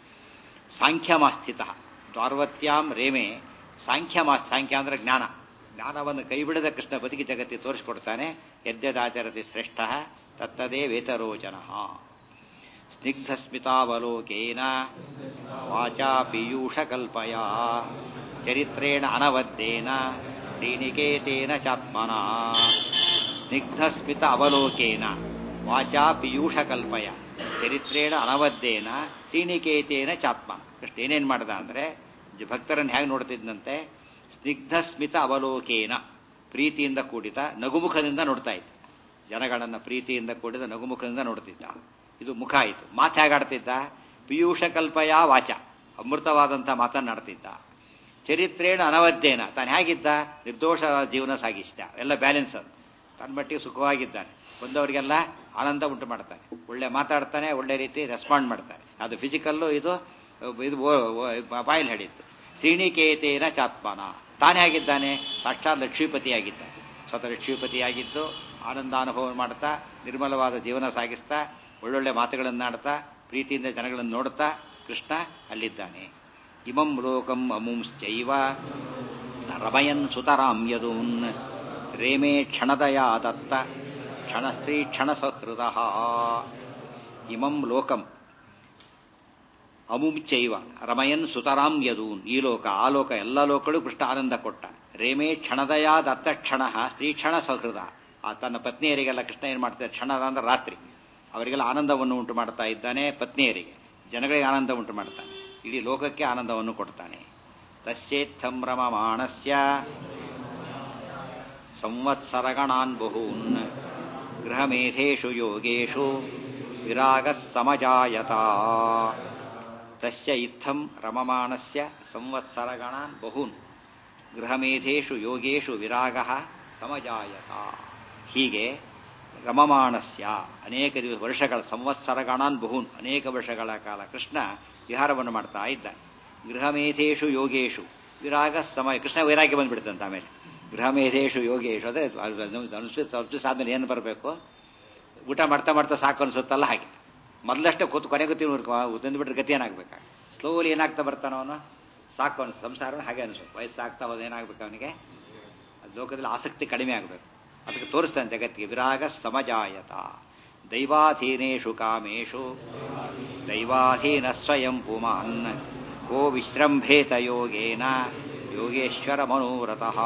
ಸಾಂಖ್ಯಮಾಸ್ಥಿತ ದ್ವಾರ್ವತ್ಯಾಂ ರೇಮೆ ಸಾಂಖ್ಯಮಾ ಸಾಂಖ್ಯ ಅಂದ್ರೆ ಜ್ಞಾನ ಜ್ಞಾನವನ್ನು ಕೈಬಿಡದ ಕೃಷ್ಣ ಬದುಕಿ ಜಗತ್ತಿ ತೋರಿಸಿಕೊಡ್ತಾನೆ ಯದ್ಯದಾಚರತಿ ಶ್ರೇಷ್ಠ ತತ್ತದೇ ವೇತರೋಚನ ಸ್ನಿಗ್ಧ ಸ್ಮಿತಾವಲೋಕೇನ ವಾಚಾ ಪೀಯೂಷಕಲ್ಪಯ ಚರಿತ್ರೇಣ ಅನವದ್ದೇನ ಶ್ರೀನಿಕೇತೇನ ಚಾತ್ಮನ ಸ್ನಿಗ್ಧ ಸ್ಮಿತ ಅವಲೋಕೇನ ವಾಚಾ ಪೀಯೂಷಕಲ್ಪಯ ಚರಿತ್ರೇಣ ಅನವದ್ದೇನ ಶ್ರೀನಿಕೇತೇನ ಚಾತ್ಮನ ಕೃಷ್ಣ ಏನೇನ್ ಮಾಡ್ದ ಅಂದ್ರೆ ಜ- ಭಕ್ತರನ್ನು ಹೇಗೆ ನೋಡ್ತಿದ್ದಂತೆ ಸ್ನಿಗ್ಧ ಸ್ಮಿತ ಅವಲೋಕೇನ ಪ್ರೀತಿಯಿಂದ ಕೂಡಿದ ನಗುಮುಖದಿಂದ ನೋಡ್ತಾ ಇದ್ದ ಜನಗಳನ್ನ ಪ್ರೀತಿಯಿಂದ ಕೂಡಿದ ನಗುಮುಖದಿಂದ ನೋಡ್ತಿದ್ದ ಇದು ಮುಖ ಆಯಿತು ಮಾತು ಹೇಗಾಡ್ತಿದ್ದ ಪಿಯೂಷ ಕಲ್ಪಯ ವಾಚ ಅಮೃತವಾದಂಥ ಮಾತನ್ನಾಡ್ತಿದ್ದ ಚರಿತ್ರೇಣ ಅನವಧ್ಯೇನ ತಾನು ಹೇಗಿದ್ದ ನಿರ್ದೋಷ ಜೀವನ ಸಾಗಿಸಿದ ಎಲ್ಲ ಬ್ಯಾಲೆನ್ಸ್ ಅದು ತನ್ನ ಮಟ್ಟಿಗೆ ಸುಖವಾಗಿದ್ದಾನೆ ಬಂದವರಿಗೆಲ್ಲ ಆನಂದ ಉಂಟು ಮಾಡ್ತಾನೆ ಒಳ್ಳೆ ಮಾತಾಡ್ತಾನೆ ಒಳ್ಳೆ ರೀತಿ ರೆಸ್ಪಾಂಡ್ ಮಾಡ್ತಾನೆ ಅದು ಫಿಸಿಕಲ್ಲು ಇದು ಇದು ಬಾಯಲ್ಲಿ ಹೇಳಿತ್ತು ಶ್ರೀಣಿಕೇತೇನ ಚಾತ್ಮಾನ ತಾನೇ ಆಗಿದ್ದಾನೆ ಸಾಕ್ಷಾತ್ ಲಕ್ಷ್ಮೀಪತಿಯಾಗಿದ್ದಾನೆ ಸ್ವತಃ ಲಕ್ಷ್ಮೀಪತಿಯಾಗಿದ್ದು ಆನಂದಾನುಭವ ಮಾಡ್ತಾ ನಿರ್ಮಲವಾದ ಜೀವನ ಸಾಗಿಸ್ತಾ ಒಳ್ಳೊಳ್ಳೆ ಮಾತುಗಳನ್ನಾಡ್ತಾ ಪ್ರೀತಿಯಿಂದ ಜನಗಳನ್ನು ನೋಡ್ತಾ ಕೃಷ್ಣ ಅಲ್ಲಿದ್ದಾನೆ ಇಮಂ ಲೋಕಂ ಅಮುಂಶ್ಚೈವ ರಮಯನ್ ಸುತರಾಂ ಯದೂನ್ ರೇಮೇ ಕ್ಷಣದಯ ದತ್ತ ಕ್ಷಣಸ್ತ್ರೀ ಕ್ಷಣ ಸಹೃದ ಇಮಂ ಲೋಕಂ ಅಮುಂಚೈವ ರಮಯನ್ ಸುತರಾಂ ಯದೂನ್ ಈ ಲೋಕ ಆ ಲೋಕ ಎಲ್ಲ ಲೋಕಗಳು ಕೃಷ್ಣ ಆನಂದ ಕೊಟ್ಟ ರೇಮೇ ಕ್ಷಣದಯ ದತ್ತ ಕ್ಷಣ ಸ್ತ್ರೀ ಕ್ಷಣ ಸಹೃದ ಆ ತನ್ನ ಪತ್ನಿಯರಿಗೆಲ್ಲ ಕೃಷ್ಣ ಏನ್ ಮಾಡ್ತಾರೆ ಕ್ಷಣದ ಅಂದ್ರೆ ರಾತ್ರಿ ಅವರಿಗೆಲ್ಲ ಆನಂದವನ್ನು ಉಂಟು ಮಾಡ್ತಾ ಇದ್ದಾನೆ ಪತ್ನಿಯರಿಗೆ ಜನಗಳಿಗೆ ಆನಂದ ಉಂಟು ಮಾಡ್ತಾನೆ ಇಡೀ ಲೋಕಕ್ಕೆ ಆನಂದವನ್ನು ಕೊಡ್ತಾನೆ ತಸ್ಯೇತ್ಥಂ ರಮಮಾಣಸ್ಯ ಸಂವತ್ಸರಗಣಾನ್ ಬಹೂನ್ ಗೃಹಮೇಧೇಷು ಯೋಗೇಶು ವಿರಾಗ ಸಮಜಾಯತ ತಸ್ಯ ಇತ್ತಂ ರಮಮಾಣಸ್ಯ ಸಂವತ್ಸರಗಣಾನ್ ಬಹೂನ್ ಗೃಹಮೇಧೇಷು ಯೋಗೇಶು ವಿರಾಗ ಸಮಜಾಯತ ಹೀಗೆ ರಮಮಾಣಸ್ಯ ಅನೇಕ ದಿವಸ ವರ್ಷಗಳ ಸಂವತ್ಸರಗಣಾನ್ ಬಹೂನ್ ಅನೇಕ ವರ್ಷಗಳ ಕಾಲ ಕೃಷ್ಣ ವಿಹಾರವನ್ನು ಮಾಡ್ತಾ ಇದ್ದ ಗೃಹಮೇಧೇಶು ಯೋಗೇಶು ವಿರಾಗ ಸಮಯ ಕೃಷ್ಣ ವೈರಾಗ್ಯ ಬಂದ್ಬಿಡ್ತಂತ ಆಮೇಲೆ ಗೃಹಮೇಧೇಶು ಯೋಗೇಶು ಅದೇ ಅನುಷ್ಠಿತ ಸಾಧನೆ ಏನು ಬರಬೇಕು ಊಟ ಮಾಡ್ತಾ ಮಾಡ್ತಾ ಸಾಕು ಅನ್ಸುತ್ತಲ್ಲ ಹಾಗೆ ಮೊದಲಷ್ಟೇ ಕೂತು ಕೊನೆಗೂ ತಿನ್ನು ತಂದುಬಿಟ್ರೆ ಗತಿ ಏನಾಗಬೇಕಾಗ ಸ್ಲೋಲಿ ಏನಾಗ್ತಾ ಬರ್ತಾನ ಅವನು ಸಾಕು ಅನ್ಸು ಸಂಸಾರ ಹಾಗೆ ಅನಿಸುತ್ತೆ ವಯಸ್ಸಾಗ್ತಾ ಹೋದ ಏನಾಗಬೇಕು ಅವನಿಗೆ ಲೋಕದಲ್ಲಿ ಆಸಕ್ತಿ ಕಡಿಮೆ ಆಗಬೇಕು ಅದಕ್ಕೆ ತೋರಿಸ್ತಾನೆ ಜಗತ್ತಿಗೆ ವಿರಾಗ ಸಮಜಾಯತ ದೈವಾಧೀನೇಶು ಕಾಮೇಶು ದೈವಾಧೀನ ಸ್ವಯಂ ಪುಮಾನ್ ಕೋ ವಿಶ್ರಂಭೇತ ಯೋಗೇನ ಯೋಗೇಶ್ವರ ಮನೋರಥಃ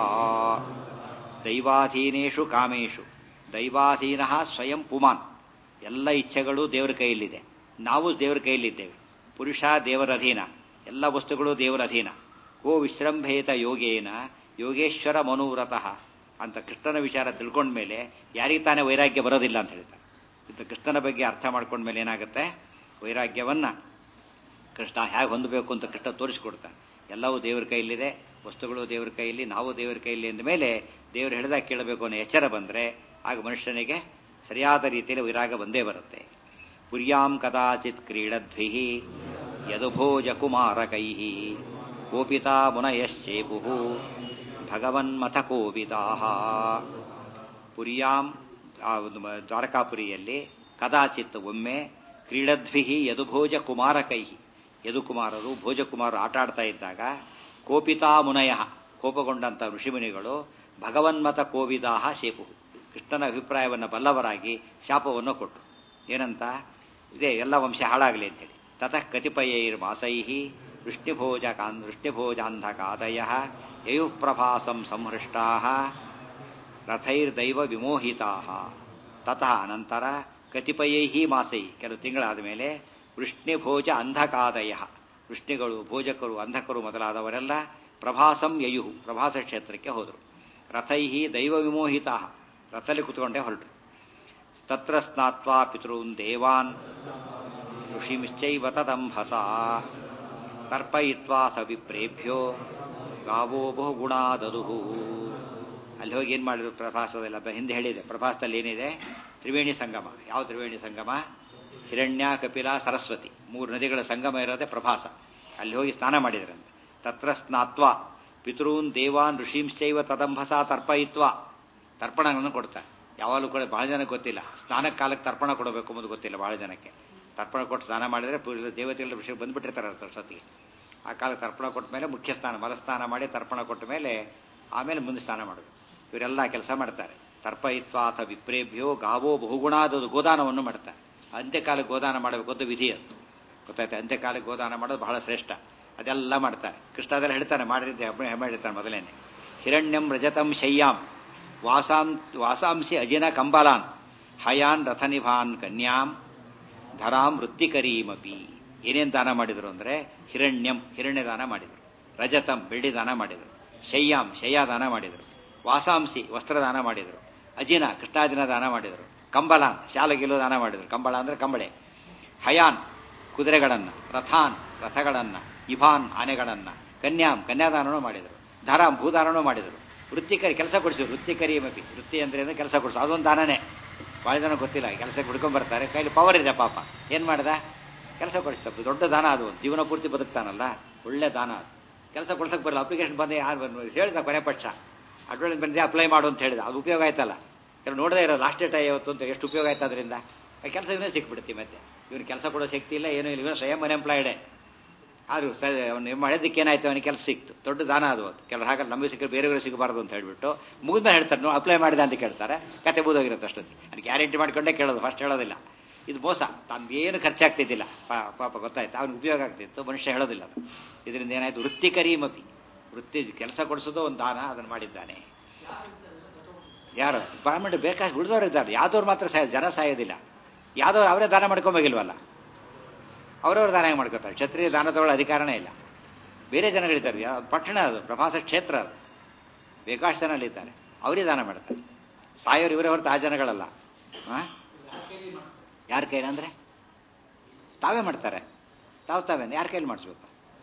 ದೈವಾಧೀನೇಶು ಕಾಮೇಶು ದೈವಾಧೀನ ಸ್ವಯಂ ಪುಮಾನ್ ಎಲ್ಲ ಇಚ್ಛೆಗಳು ದೇವರ ಕೈಯಲ್ಲಿದೆ ನಾವು ದೇವರ ಕೈಯಲ್ಲಿದ್ದೇವೆ ಪುರುಷ ದೇವರ ಅಧೀನ ಎಲ್ಲ ವಸ್ತುಗಳು ದೇವರ ಅಧೀನ ಕೋ ವಿಶ್ರಂಭೇತ ಯೋಗೇನ ಯೋಗೇಶ್ವರ ಮನೋರಥಃ ಅಂತ ಕೃಷ್ಣನ ವಿಚಾರ ತಿಳ್ಕೊಂಡ್ಮೇಲೆ ಯಾರಿಗೆ ತಾನೇ ವೈರಾಗ್ಯ ಬರೋದಿಲ್ಲ ಅಂತ ಹೇಳ್ತಾರೆ ಇದು ಕೃಷ್ಣನ ಬಗ್ಗೆ ಅರ್ಥ ಮಾಡ್ಕೊಂಡ್ಮೇಲೆ ಏನಾಗುತ್ತೆ ವೈರಾಗ್ಯವನ್ನ ಕೃಷ್ಣ ಹೇಗೆ ಹೊಂದಬೇಕು ಅಂತ ಕೃಷ್ಣ ತೋರಿಸ್ಕೊಡ್ತಾನೆ ಎಲ್ಲವೂ ದೇವರ ಕೈಯಲ್ಲಿದೆ ವಸ್ತುಗಳು ದೇವರ ಕೈಯಲ್ಲಿ ನಾವು ದೇವರ ಕೈಯಲ್ಲಿ ಅಂದ ಮೇಲೆ ದೇವರು ಹೇಳಿದಾಗ ಕೇಳಬೇಕು ಅನ್ನೋ ಎಚ್ಚರ ಬಂದರೆ ಆಗ ಮನುಷ್ಯನಿಗೆ ಸರಿಯಾದ ರೀತಿಯಲ್ಲಿ ವೈರಾಗ ಬಂದೇ ಬರುತ್ತೆ ಪುರ್ಯಾಂ ಕದಾಚಿತ್ ಕ್ರೀಡದ್ಭಿ ಯದುಭೋಜ ಕುಮಾರಕೈ ಕೋಪಿತಾ ಮುನಯಶ್ಚೇಪು ಭಗವನ್ಮಥ ಕೋಪಿತಾ ಪುರ್ಯಾಂ ದ್ವಾರಕಾಪುರಿಯಲ್ಲಿ ಕದಾಚಿತ್ ಒಮ್ಮೆ ಕ್ರೀಡದ್ಭಿ ಯದುಭೋಜ ಕುಮಾರಕೈ ಯದುಕುಮಾರರು ಭೋಜಕುಮಾರರು ಆಟ ಆಡ್ತಾ ಇದ್ದಾಗ ಕೋಪಿತಾ ಮುನಯ ಕೋಪಗೊಂಡಂಥ ಋಷಿಮುನಿಗಳು ಭಗವನ್ಮತ ಕೋವಿದಾಹ ಶೇಪು ಕೃಷ್ಣನ ಅಭಿಪ್ರಾಯವನ್ನು ಬಲ್ಲವರಾಗಿ ಶಾಪವನ್ನು ಕೊಟ್ಟರು ಏನಂತ ಇದೇ ಎಲ್ಲ ವಂಶ ಹಾಳಾಗಲಿ ಅಂತೇಳಿ ತತಃ ಕತಿಪಯೈರ್ ಮಾಸೈ ವೃಷ್ಣಿಭೋಜ ಕಾನ್ ವೃಷ್ಣಿಭೋಜಾಂಧಕಾದಯ ಯಯುಃಪ್ರಭಾಸಂ ಸಂಹೃಷ್ಟಾ ರಥೈರ್ದೈವ ವಿಮೋಹಿತಾ ತತಃ ಅನಂತರ ಕತಿಪಯೈ ಮಾಸೈ ಕೆಲವು ತಿಂಗಳಾದ ಮೇಲೆ ವೃಷ್ಣಿಭೋಜ ಅಂಧಕಾದಯ ವೃಷ್ಣಿಗಳು ಭೋಜಕರು ಅಂಧಕರು ಮೊದಲಾದವರೆಲ್ಲ ಪ್ರಭಾಸಂ ಯಯು ಪ್ರಭಾಸ ಕ್ಷೇತ್ರಕ್ಕೆ ಹೋದರು ರಥೈ ದೈವ ವಿಮೋಹಿತಾ ರಥದಲ್ಲಿ ಕುತ್ಕೊಂಡೇ ಹೊರಟರು ತತ್ರ ಸ್ನಾತ್ವಾ ಪಿತॄನ್ ದೇವಾನ್ ಋಷಿಮಿಶ್ಚೈವ ತದಂಭಸ ತರ್ಪಯಿತ್ವಾ ಸ ವಿಪ್ರೇಭ್ಯೋ ಗಾವೋ ಬಹು ಗುಣಾದದುಹು ಅಲ್ಲಿ ಹೋಗಿ ಏನು ಮಾಡಿದ್ರು ಪ್ರಭಾಸದಲ್ಲಿ ಹಿಂದೆ ಹೇಳಿದೆ ಪ್ರಭಾಸದಲ್ಲಿ ಏನಿದೆ ತ್ರಿವೇಣಿ ಸಂಗಮ ಯಾವ ತ್ರಿವೇಣಿ ಸಂಗಮ ಹಿರಣ್ಯ ಕಪಿಲ ಸರಸ್ವತಿ ಮೂರು ನದಿಗಳ ಸಂಗಮ ಇರೋದೇ ಪ್ರಭಾಸ ಅಲ್ಲಿ ಹೋಗಿ ಸ್ನಾನ ಮಾಡಿದ್ರಂತೆ ತತ್ರ ಸ್ನಾತ್ವ ಪಿತೃನ್ ದೇವಾನ್ ಋಷೀಂಶ್ಚೈವ ತದಂಭಸ ತರ್ಪಯಿತ್ವ ತರ್ಪಣಗಳನ್ನು ಕೊಡ್ತಾರೆ ಯಾವಾಗಲೂ ಕೂಡ ಬಹಳ ಜನಕ್ಕೆ ಗೊತ್ತಿಲ್ಲ ಸ್ನಾನಕ್ಕೆ ಕಾಲಕ್ಕೆ ತರ್ಪಣ ಕೊಡಬೇಕು ಅನ್ನೋದು ಗೊತ್ತಿಲ್ಲ ಬಹಳ ಜನಕ್ಕೆ ತರ್ಪಣ ಕೊಟ್ಟು ಸ್ನಾನ ಮಾಡಿದರೆ ದೇವತೆಗಳ ವಿಷಯ ಬಂದ್ಬಿಟ್ಟಿರ್ತಾರೆ ಸರಸ್ವತಿಗೆ ಆ ಕಾಲಕ್ಕೆ ತರ್ಪಣ ಕೊಟ್ಟ ಮೇಲೆ ಮುಖ್ಯ ಸ್ನಾನ ಮಲಸ್ನಾನ ಮಾಡಿ ತರ್ಪಣ ಕೊಟ್ಟ ಮೇಲೆ ಆಮೇಲೆ ಮುಂದೆ ಸ್ನಾನ ಮಾಡಬೇಕು ಇವರೆಲ್ಲ ಕೆಲಸ ಮಾಡ್ತಾರೆ ತರ್ಪಯಿತ್ವ ಅಥ ವಿಪ್ರೇಭ್ಯೋ ಗಾವೋ ಬಹುಗುಣಾದದು ಗೋದಾನವನ್ನು ಮಾಡ್ತಾರೆ ಅಂತ್ಯಕಾಲಕ್ಕೆ ಗೋದಾನ ಮಾಡಬೇಕು ಅಂತ ವಿಧಿ ಅದು ಗೊತ್ತಾಯ್ತು ಅಂತ್ಯಕಾಲಕ್ಕೆ ಗೋದಾನ ಮಾಡೋದು ಬಹಳ ಶ್ರೇಷ್ಠ ಅದೆಲ್ಲ ಮಾಡ್ತಾರೆ ಕೃಷ್ಣ ಅದೆಲ್ಲ ಹೇಳ್ತಾನೆ ಮಾಡಿದ್ದೆ ಹೆಮ್ಮೆ ಹೇಳ್ತಾನೆ ಮೊದಲೇನೆ ಹಿರಣ್ಯಂ ರಜತಂ ಶಯ್ಯಾಂ ವಾಸಾಂ ವಾಸಾಂಸಿ ಅಜಿನ ಕಂಬಲಾನ್ ಹಯಾನ್ ರಥನಿಭಾನ್ ಕನ್ಯಾಂ ಧರಾಂ ವೃತ್ತಿಕರೀಮಪಿ ಏನೇನು ದಾನ ಮಾಡಿದರು ಅಂದರೆ ಹಿರಣ್ಯಂ ಹಿರಣ್ಯ ದಾನ ಮಾಡಿದರು ರಜತಂ ಬೆಳ್ಳಿ ದಾನ ಮಾಡಿದರು ಶಯ್ಯಾಂ ಶಯ್ಯಾದಾನ ಮಾಡಿದರು ವಾಸಾಂಸಿ ವಸ್ತ್ರದಾನ ಮಾಡಿದರು ಅಜಿನ ಕೃಷ್ಣಾಜಿನ ದಾನ ಮಾಡಿದರು ಕಂಬಲ ಶಾಲಗಿಲು ದಾನ ಮಾಡಿದರು ಕಂಬಳ ಅಂದರೆ ಕಂಬಳೆ ಹಯಾನ್ ಕುದುರೆಗಳನ್ನು ರಥಾನ್ ರಥಗಳನ್ನು ಇಭಾನ್ ಆನೆಗಳನ್ನು ಕನ್ಯಾಂ ಕನ್ಯಾದಾನನೂ ಮಾಡಿದರು ಧರಾಂ ಭೂದಾನನೂ ಮಾಡಿದರು ವೃತ್ತಿಕರಿ ಕೆಲಸ ಕೊಡಿಸಿದ್ರು ವೃತ್ತಿಕರಿ ಮಪಿ ವೃತ್ತಿ ಅಂದ್ರೆ ಏನು ಕೆಲಸ ಕೊಡಿಸು ಅದೊಂದು ದಾನನೇ ಭಾಳ ಜನ ಗೊತ್ತಿಲ್ಲ ಕೆಲಸಕ್ಕೆ ಹುಡ್ಕೊಂಡ್ ಬರ್ತಾರೆ ಕೈಲಿ ಪವರ್ ಇದೆ ಪಾಪ ಏನು ಮಾಡ್ದ ಕೆಲಸ ಕೊಡಿಸ್ತಾ ದೊಡ್ಡ ದಾನ ಅದು ಜೀವನ ಪೂರ್ತಿ ಬದುಕ್ತಾನಲ್ಲ ಒಳ್ಳೆ ದಾನ ಅದು ಕೆಲಸ ಕೊಡ್ಸಕ್ಕೆ ಬರಲ್ಲ ಅಪ್ಲಿಕೇಶನ್ ಬಂದು ಯಾರು ಬಂದು ಹೇಳಿದ ಕೊನೆ ಪಕ್ಷ ಅಡ್ವಾನ್ಸ್ ಬಂದರೆ ಅಪ್ಲೈ ಮಾಡು ಅಂತ ಹೇಳಿದ ಅದು ಉಪಯೋಗ ಆಯ್ತಲ್ಲ ಕೆಲವು ನೋಡದೇ ಇರೋದು ಲಾಸ್ಟ್ ಡೇಟ್ ಇವತ್ತು ಅಂತ ಎಷ್ಟು ಉಪಯೋಗ ಆಯ್ತು ಅದರಿಂದ ಆ ಕೆಲಸ ಇವನೇ ಸಿಕ್ಬಿಡುತ್ತೆ ಮತ್ತೆ ಇವನು ಕೆಲಸ ಕೊಡೋ ಶಕ್ತಿ ಇಲ್ಲ ಏನೂ ಇಲ್ಲ ಇವನು ಸ್ವಯಂ ಅನ್ಎಂಪ್ಲಾಯ್ಡೇ ಆದರೂ ಸ ಅವನು ಮಾಡಿದ್ದಕ್ಕೆ ಏನಾಯ್ತು ಅವನಿಗೆ ಕೆಲಸ ಸಿಕ್ತು ದೊಡ್ಡ ದಾನ ಅದು ಅದು ಕೆಲವು ಹಾಗೆ ನಮಗೆ ಸಿಕ್ಕರೆ ಬೇರೆಯವರು ಸಿಗಬಾರ್ದು ಅಂತ ಹೇಳ್ಬಿಟ್ಟು ಮುಗಿದ್ಮೇಲೆ ಹೇಳ್ತಾರೆ ನೀವು ಅಪ್ಲೈ ಮಾಡಿದ ಅಂತ ಕೇಳ್ತಾರೆ ಕತೆ ಬೂದೋಗಿರುತ್ತೆ ಅಷ್ಟೊತ್ತಿಗೆ ಅದು ಗ್ಯಾರಂಟಿ ಮಾಡ್ಕೊಂಡೇ ಕೇಳೋದು ಫಸ್ಟ್ ಹೇಳೋದಿಲ್ಲ ಇದು ಮೋಸ ಏನು ಖರ್ಚಾಗ್ತಿದ್ದಿಲ್ಲ ಪಾಪ ಗೊತ್ತಾಯ್ತು ಅವ್ನಿಗೆ ಉಪಯೋಗ ಆಗ್ತಿತ್ತು ಮನುಷ್ಯ ಹೇಳೋದಿಲ್ಲ ಅದು ಇದರಿಂದ ಏನಾಯ್ತು ವೃತ್ತಿಕರಿ ಮಪಿ ವೃತ್ತಿ ಕೆಲಸ ಕೊಡಿಸೋದು ಒಂದು ದಾನ ಅದನ್ನು ಮಾಡಿದ್ದಾನೆ ಯಾರು ಬ್ರಾಹ್ಮಣ ಬೇಕಾಗಿ ಉಳಿದವರು ಇದ್ದಾರೆ ಯಾವ್ದವ್ರು ಮಾತ್ರ ಸಾಯ ಜನ ಸಾಯೋದಿಲ್ಲ ಯಾವ್ದವ್ರು ಅವರೇ ದಾನ ಮಾಡ್ಕೊಂಬೋಗಿಲ್ವಲ್ಲ ಅವರವ್ರು ದಾನ ಹೆಂಗೆ ಮಾಡ್ಕೋತಾರೆ ಕ್ಷತ್ರಿಯ ದಾನ ತಗೊಳ್ಳೋ ಅಧಿಕಾರನೇ ಇಲ್ಲ ಬೇರೆ ಜನಗಳಿದ್ದಾರೆ ಪಟ್ಟಣ ಅದು ಪ್ರವಾಸ ಕ್ಷೇತ್ರ ಅದು ಬೇಕಾಷ್ಟು ಜನ ಅಲ್ಲಿದ್ದಾರೆ ಅವರೇ ದಾನ ಮಾಡ್ತಾರೆ ಸಾಯೋರು ಇವರೇ ಹೊರತು ಆ ಜನಗಳಲ್ಲ ಯಾರ ಕೈಲಿ ಅಂದ್ರೆ ತಾವೇ ಮಾಡ್ತಾರೆ ತಾವು ತಾವೇನು ಯಾರ ಕೈಲಿ ಮಾಡಿಸ್ಬೇಕು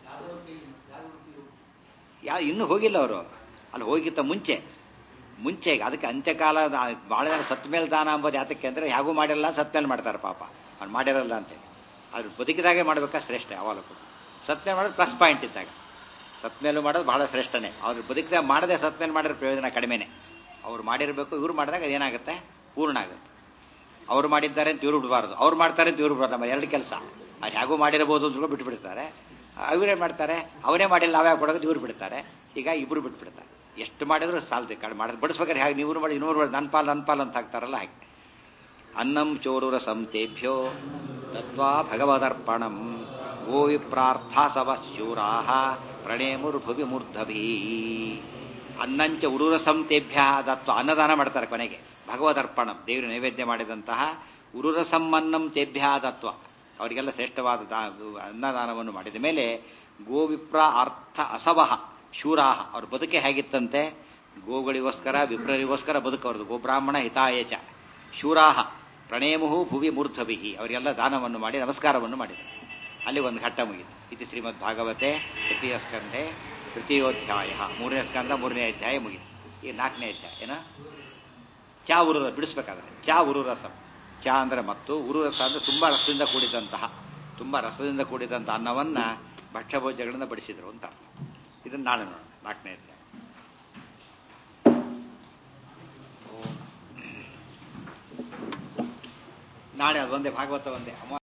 ಯಾ ಇನ್ನೂ ಹೋಗಿಲ್ಲ ಅವರು ಅಲ್ಲಿ ಹೋಗಿತ್ತ ಮುಂಚೆ ಮುಂಚೆ ಅದಕ್ಕೆ ಅಂತ್ಯಕಾಲ ಭಾಳ ಜನ ಸತ್ ಮೇಲೆ ದಾನ ಅಂಬೋದು ಯಾತಕ್ಕೆ ಅಂದರೆ ಹೇಗೂ ಮಾಡಿರಲ್ಲ ಸತ್ ಮೇಲೆ ಮಾಡ್ತಾರೆ ಪಾಪ ಅವ್ನು ಮಾಡಿರಲ್ಲ ಅಂತೇಳಿ ಅದು ಬದುಕಿದಾಗೆ ಮಾಡ್ಬೇಕಾ ಶ್ರೇಷ್ಠ ಯಾವಾಗಲೂ ಸತ್ ಮೇಲೆ ಮಾಡೋದು ಪ್ಲಸ್ ಪಾಯಿಂಟ್ ಇದ್ದಾಗ ಸತ್ ಮೇಲೂ ಮಾಡೋದು ಬಹಳ ಶ್ರೇಷ್ಠನೇ ಅವ್ರು ಬದುಕಿದಾಗ ಮಾಡದೆ ಸತ್ ಮೇಲೆ ಮಾಡಿರೋ ಪ್ರಯೋಜನ ಕಡಿಮೆನೆ ಅವ್ರು ಮಾಡಿರಬೇಕು ಇವ್ರು ಮಾಡಿದಾಗ ಅದೇನಾಗುತ್ತೆ ಪೂರ್ಣ ಆಗುತ್ತೆ ಅವ್ರು ಮಾಡಿದ್ದಾರೆ ಅಂತ ಇವ್ರು ಬಿಡಬಾರ್ದು ಅವ್ರು ಮಾಡ್ತಾರೆ ಅಂತ ಇವ್ರು ಬಿಡಬಾರ್ದು ನಮ್ಮ ಎರಡು ಕೆಲಸ ಅದು ಹೇಗೂ ಮಾಡಿರಬಹುದು ಅಂತ ಬಿಟ್ಬಿಡ್ತಾರೆ ಅವರೇ ಮಾಡ್ತಾರೆ ಅವರೇ ಮಾಡಿಲ್ಲ ನಾವೇ ಕೊಡೋದು ಇವ್ರು ಬಿಡ್ತಾರೆ ಈಗ ಇಬ್ರು ಬಿಟ್ಬಿಡ್ತಾರೆ ಎಷ್ಟು ಮಾಡಿದ್ರು ಸಾಲದೆ ಕಡಿಮೆ ಮಾಡೋದು ಬಡಿಸ್ಬೇಕಾದ್ರೆ ಹೇಗೆ ನೀವು ಮಾಡಿ ಇನ್ನೂರು ಮಾಡಿ ನನ್ನ ಪಾಲ್ ನನ್ನ ಪಾಲ್ ಅಂತ ಹಾಕ್ತಾರಲ್ಲ ಹಾಗೆ ಅನ್ನಂ ಚೋರುರ ಸಂತೇಭ್ಯೋ ತತ್ವಾ ಭಗವದರ್ಪಣಂ ಗೋ ವಿಪ್ರಾರ್ಥಾಸವ ಶೂರಾಹ ಪ್ರಣೇಮುರ್ಭುವಿ ಮೂರ್ಧಭಿ ಅನ್ನಂಚ ಉರುರ ಸಂತೇಭ್ಯ ದತ್ವ ಅನ್ನದಾನ ಮಾಡ್ತಾರೆ ಕೊನೆಗೆ ಭಗವದರ್ಪಣಂ ದೇವರು ನೈವೇದ್ಯ ಮಾಡಿದಂತಹ ಉರುರಸಮ್ಮನ್ನಂ ತೇಭ್ಯ ದತ್ವ ಅವರಿಗೆಲ್ಲ ಶ್ರೇಷ್ಠವಾದ ಅನ್ನದಾನವನ್ನು ಮಾಡಿದ ಮೇಲೆ ಗೋವಿಪ್ರ ಅರ್ಥ ಅಸವಹ ಶೂರಾಹ ಅವ್ರ ಬದುಕೆ ಹೇಗಿತ್ತಂತೆ ಗೋಗಳಿಗೋಸ್ಕರ ವಿಪ್ರರಿಗೋಸ್ಕರ ಬದುಕವ್ರದ್ದು ಗೋಬ್ರಾಹ್ಮಣ ಹಿತಾಯಚ ಶೂರಾಹ ಪ್ರಣೇಮುಹು ಭುವಿ ಮೂರ್ಧಭಿಹಿ ಅವರಿಗೆಲ್ಲ ದಾನವನ್ನು ಮಾಡಿ ನಮಸ್ಕಾರವನ್ನು ಮಾಡಿದರು ಅಲ್ಲಿ ಒಂದು ಘಟ್ಟ ಮುಗಿತು ಇದು ಶ್ರೀಮದ್ ಭಾಗವತೆ ತೃತೀಯ ಸ್ಕಂಧೆ ತೃತೀಯೋಧ್ಯಾಯ ಮೂರನೇ ಸ್ಕಂದ ಮೂರನೇ ಅಧ್ಯಾಯ ಮುಗಿತು ಈ ನಾಲ್ಕನೇ ಅಧ್ಯಾಯ ಏನ ಚಾ ಉರುರ ಬಿಡಿಸ್ಬೇಕಾದ್ರೆ ಚಾ ಉರುರಸಂ ಚಾ ಅಂದ್ರೆ ಮತ್ತು ಉರುರಸ ಅಂದ್ರೆ ತುಂಬಾ ರಸದಿಂದ ಕೂಡಿದಂತಹ ತುಂಬಾ ರಸದಿಂದ ಕೂಡಿದಂತಹ ಅನ್ನವನ್ನ ಭಕ್ಷ್ಯಭೋಜ್ಯಗಳಿಂದ ಬಡಿಸಿದ್ರು ಅಂತ ಇದನ್ನ ನಾಳೆ ನೋಡೋಣ ನಾಲ್ಕನೇ ಅಧ್ಯಾಯ ನಾಳೆ ಅದು ಒಂದೇ ಭಾಗವತ ಒಂದೇ ಅಮ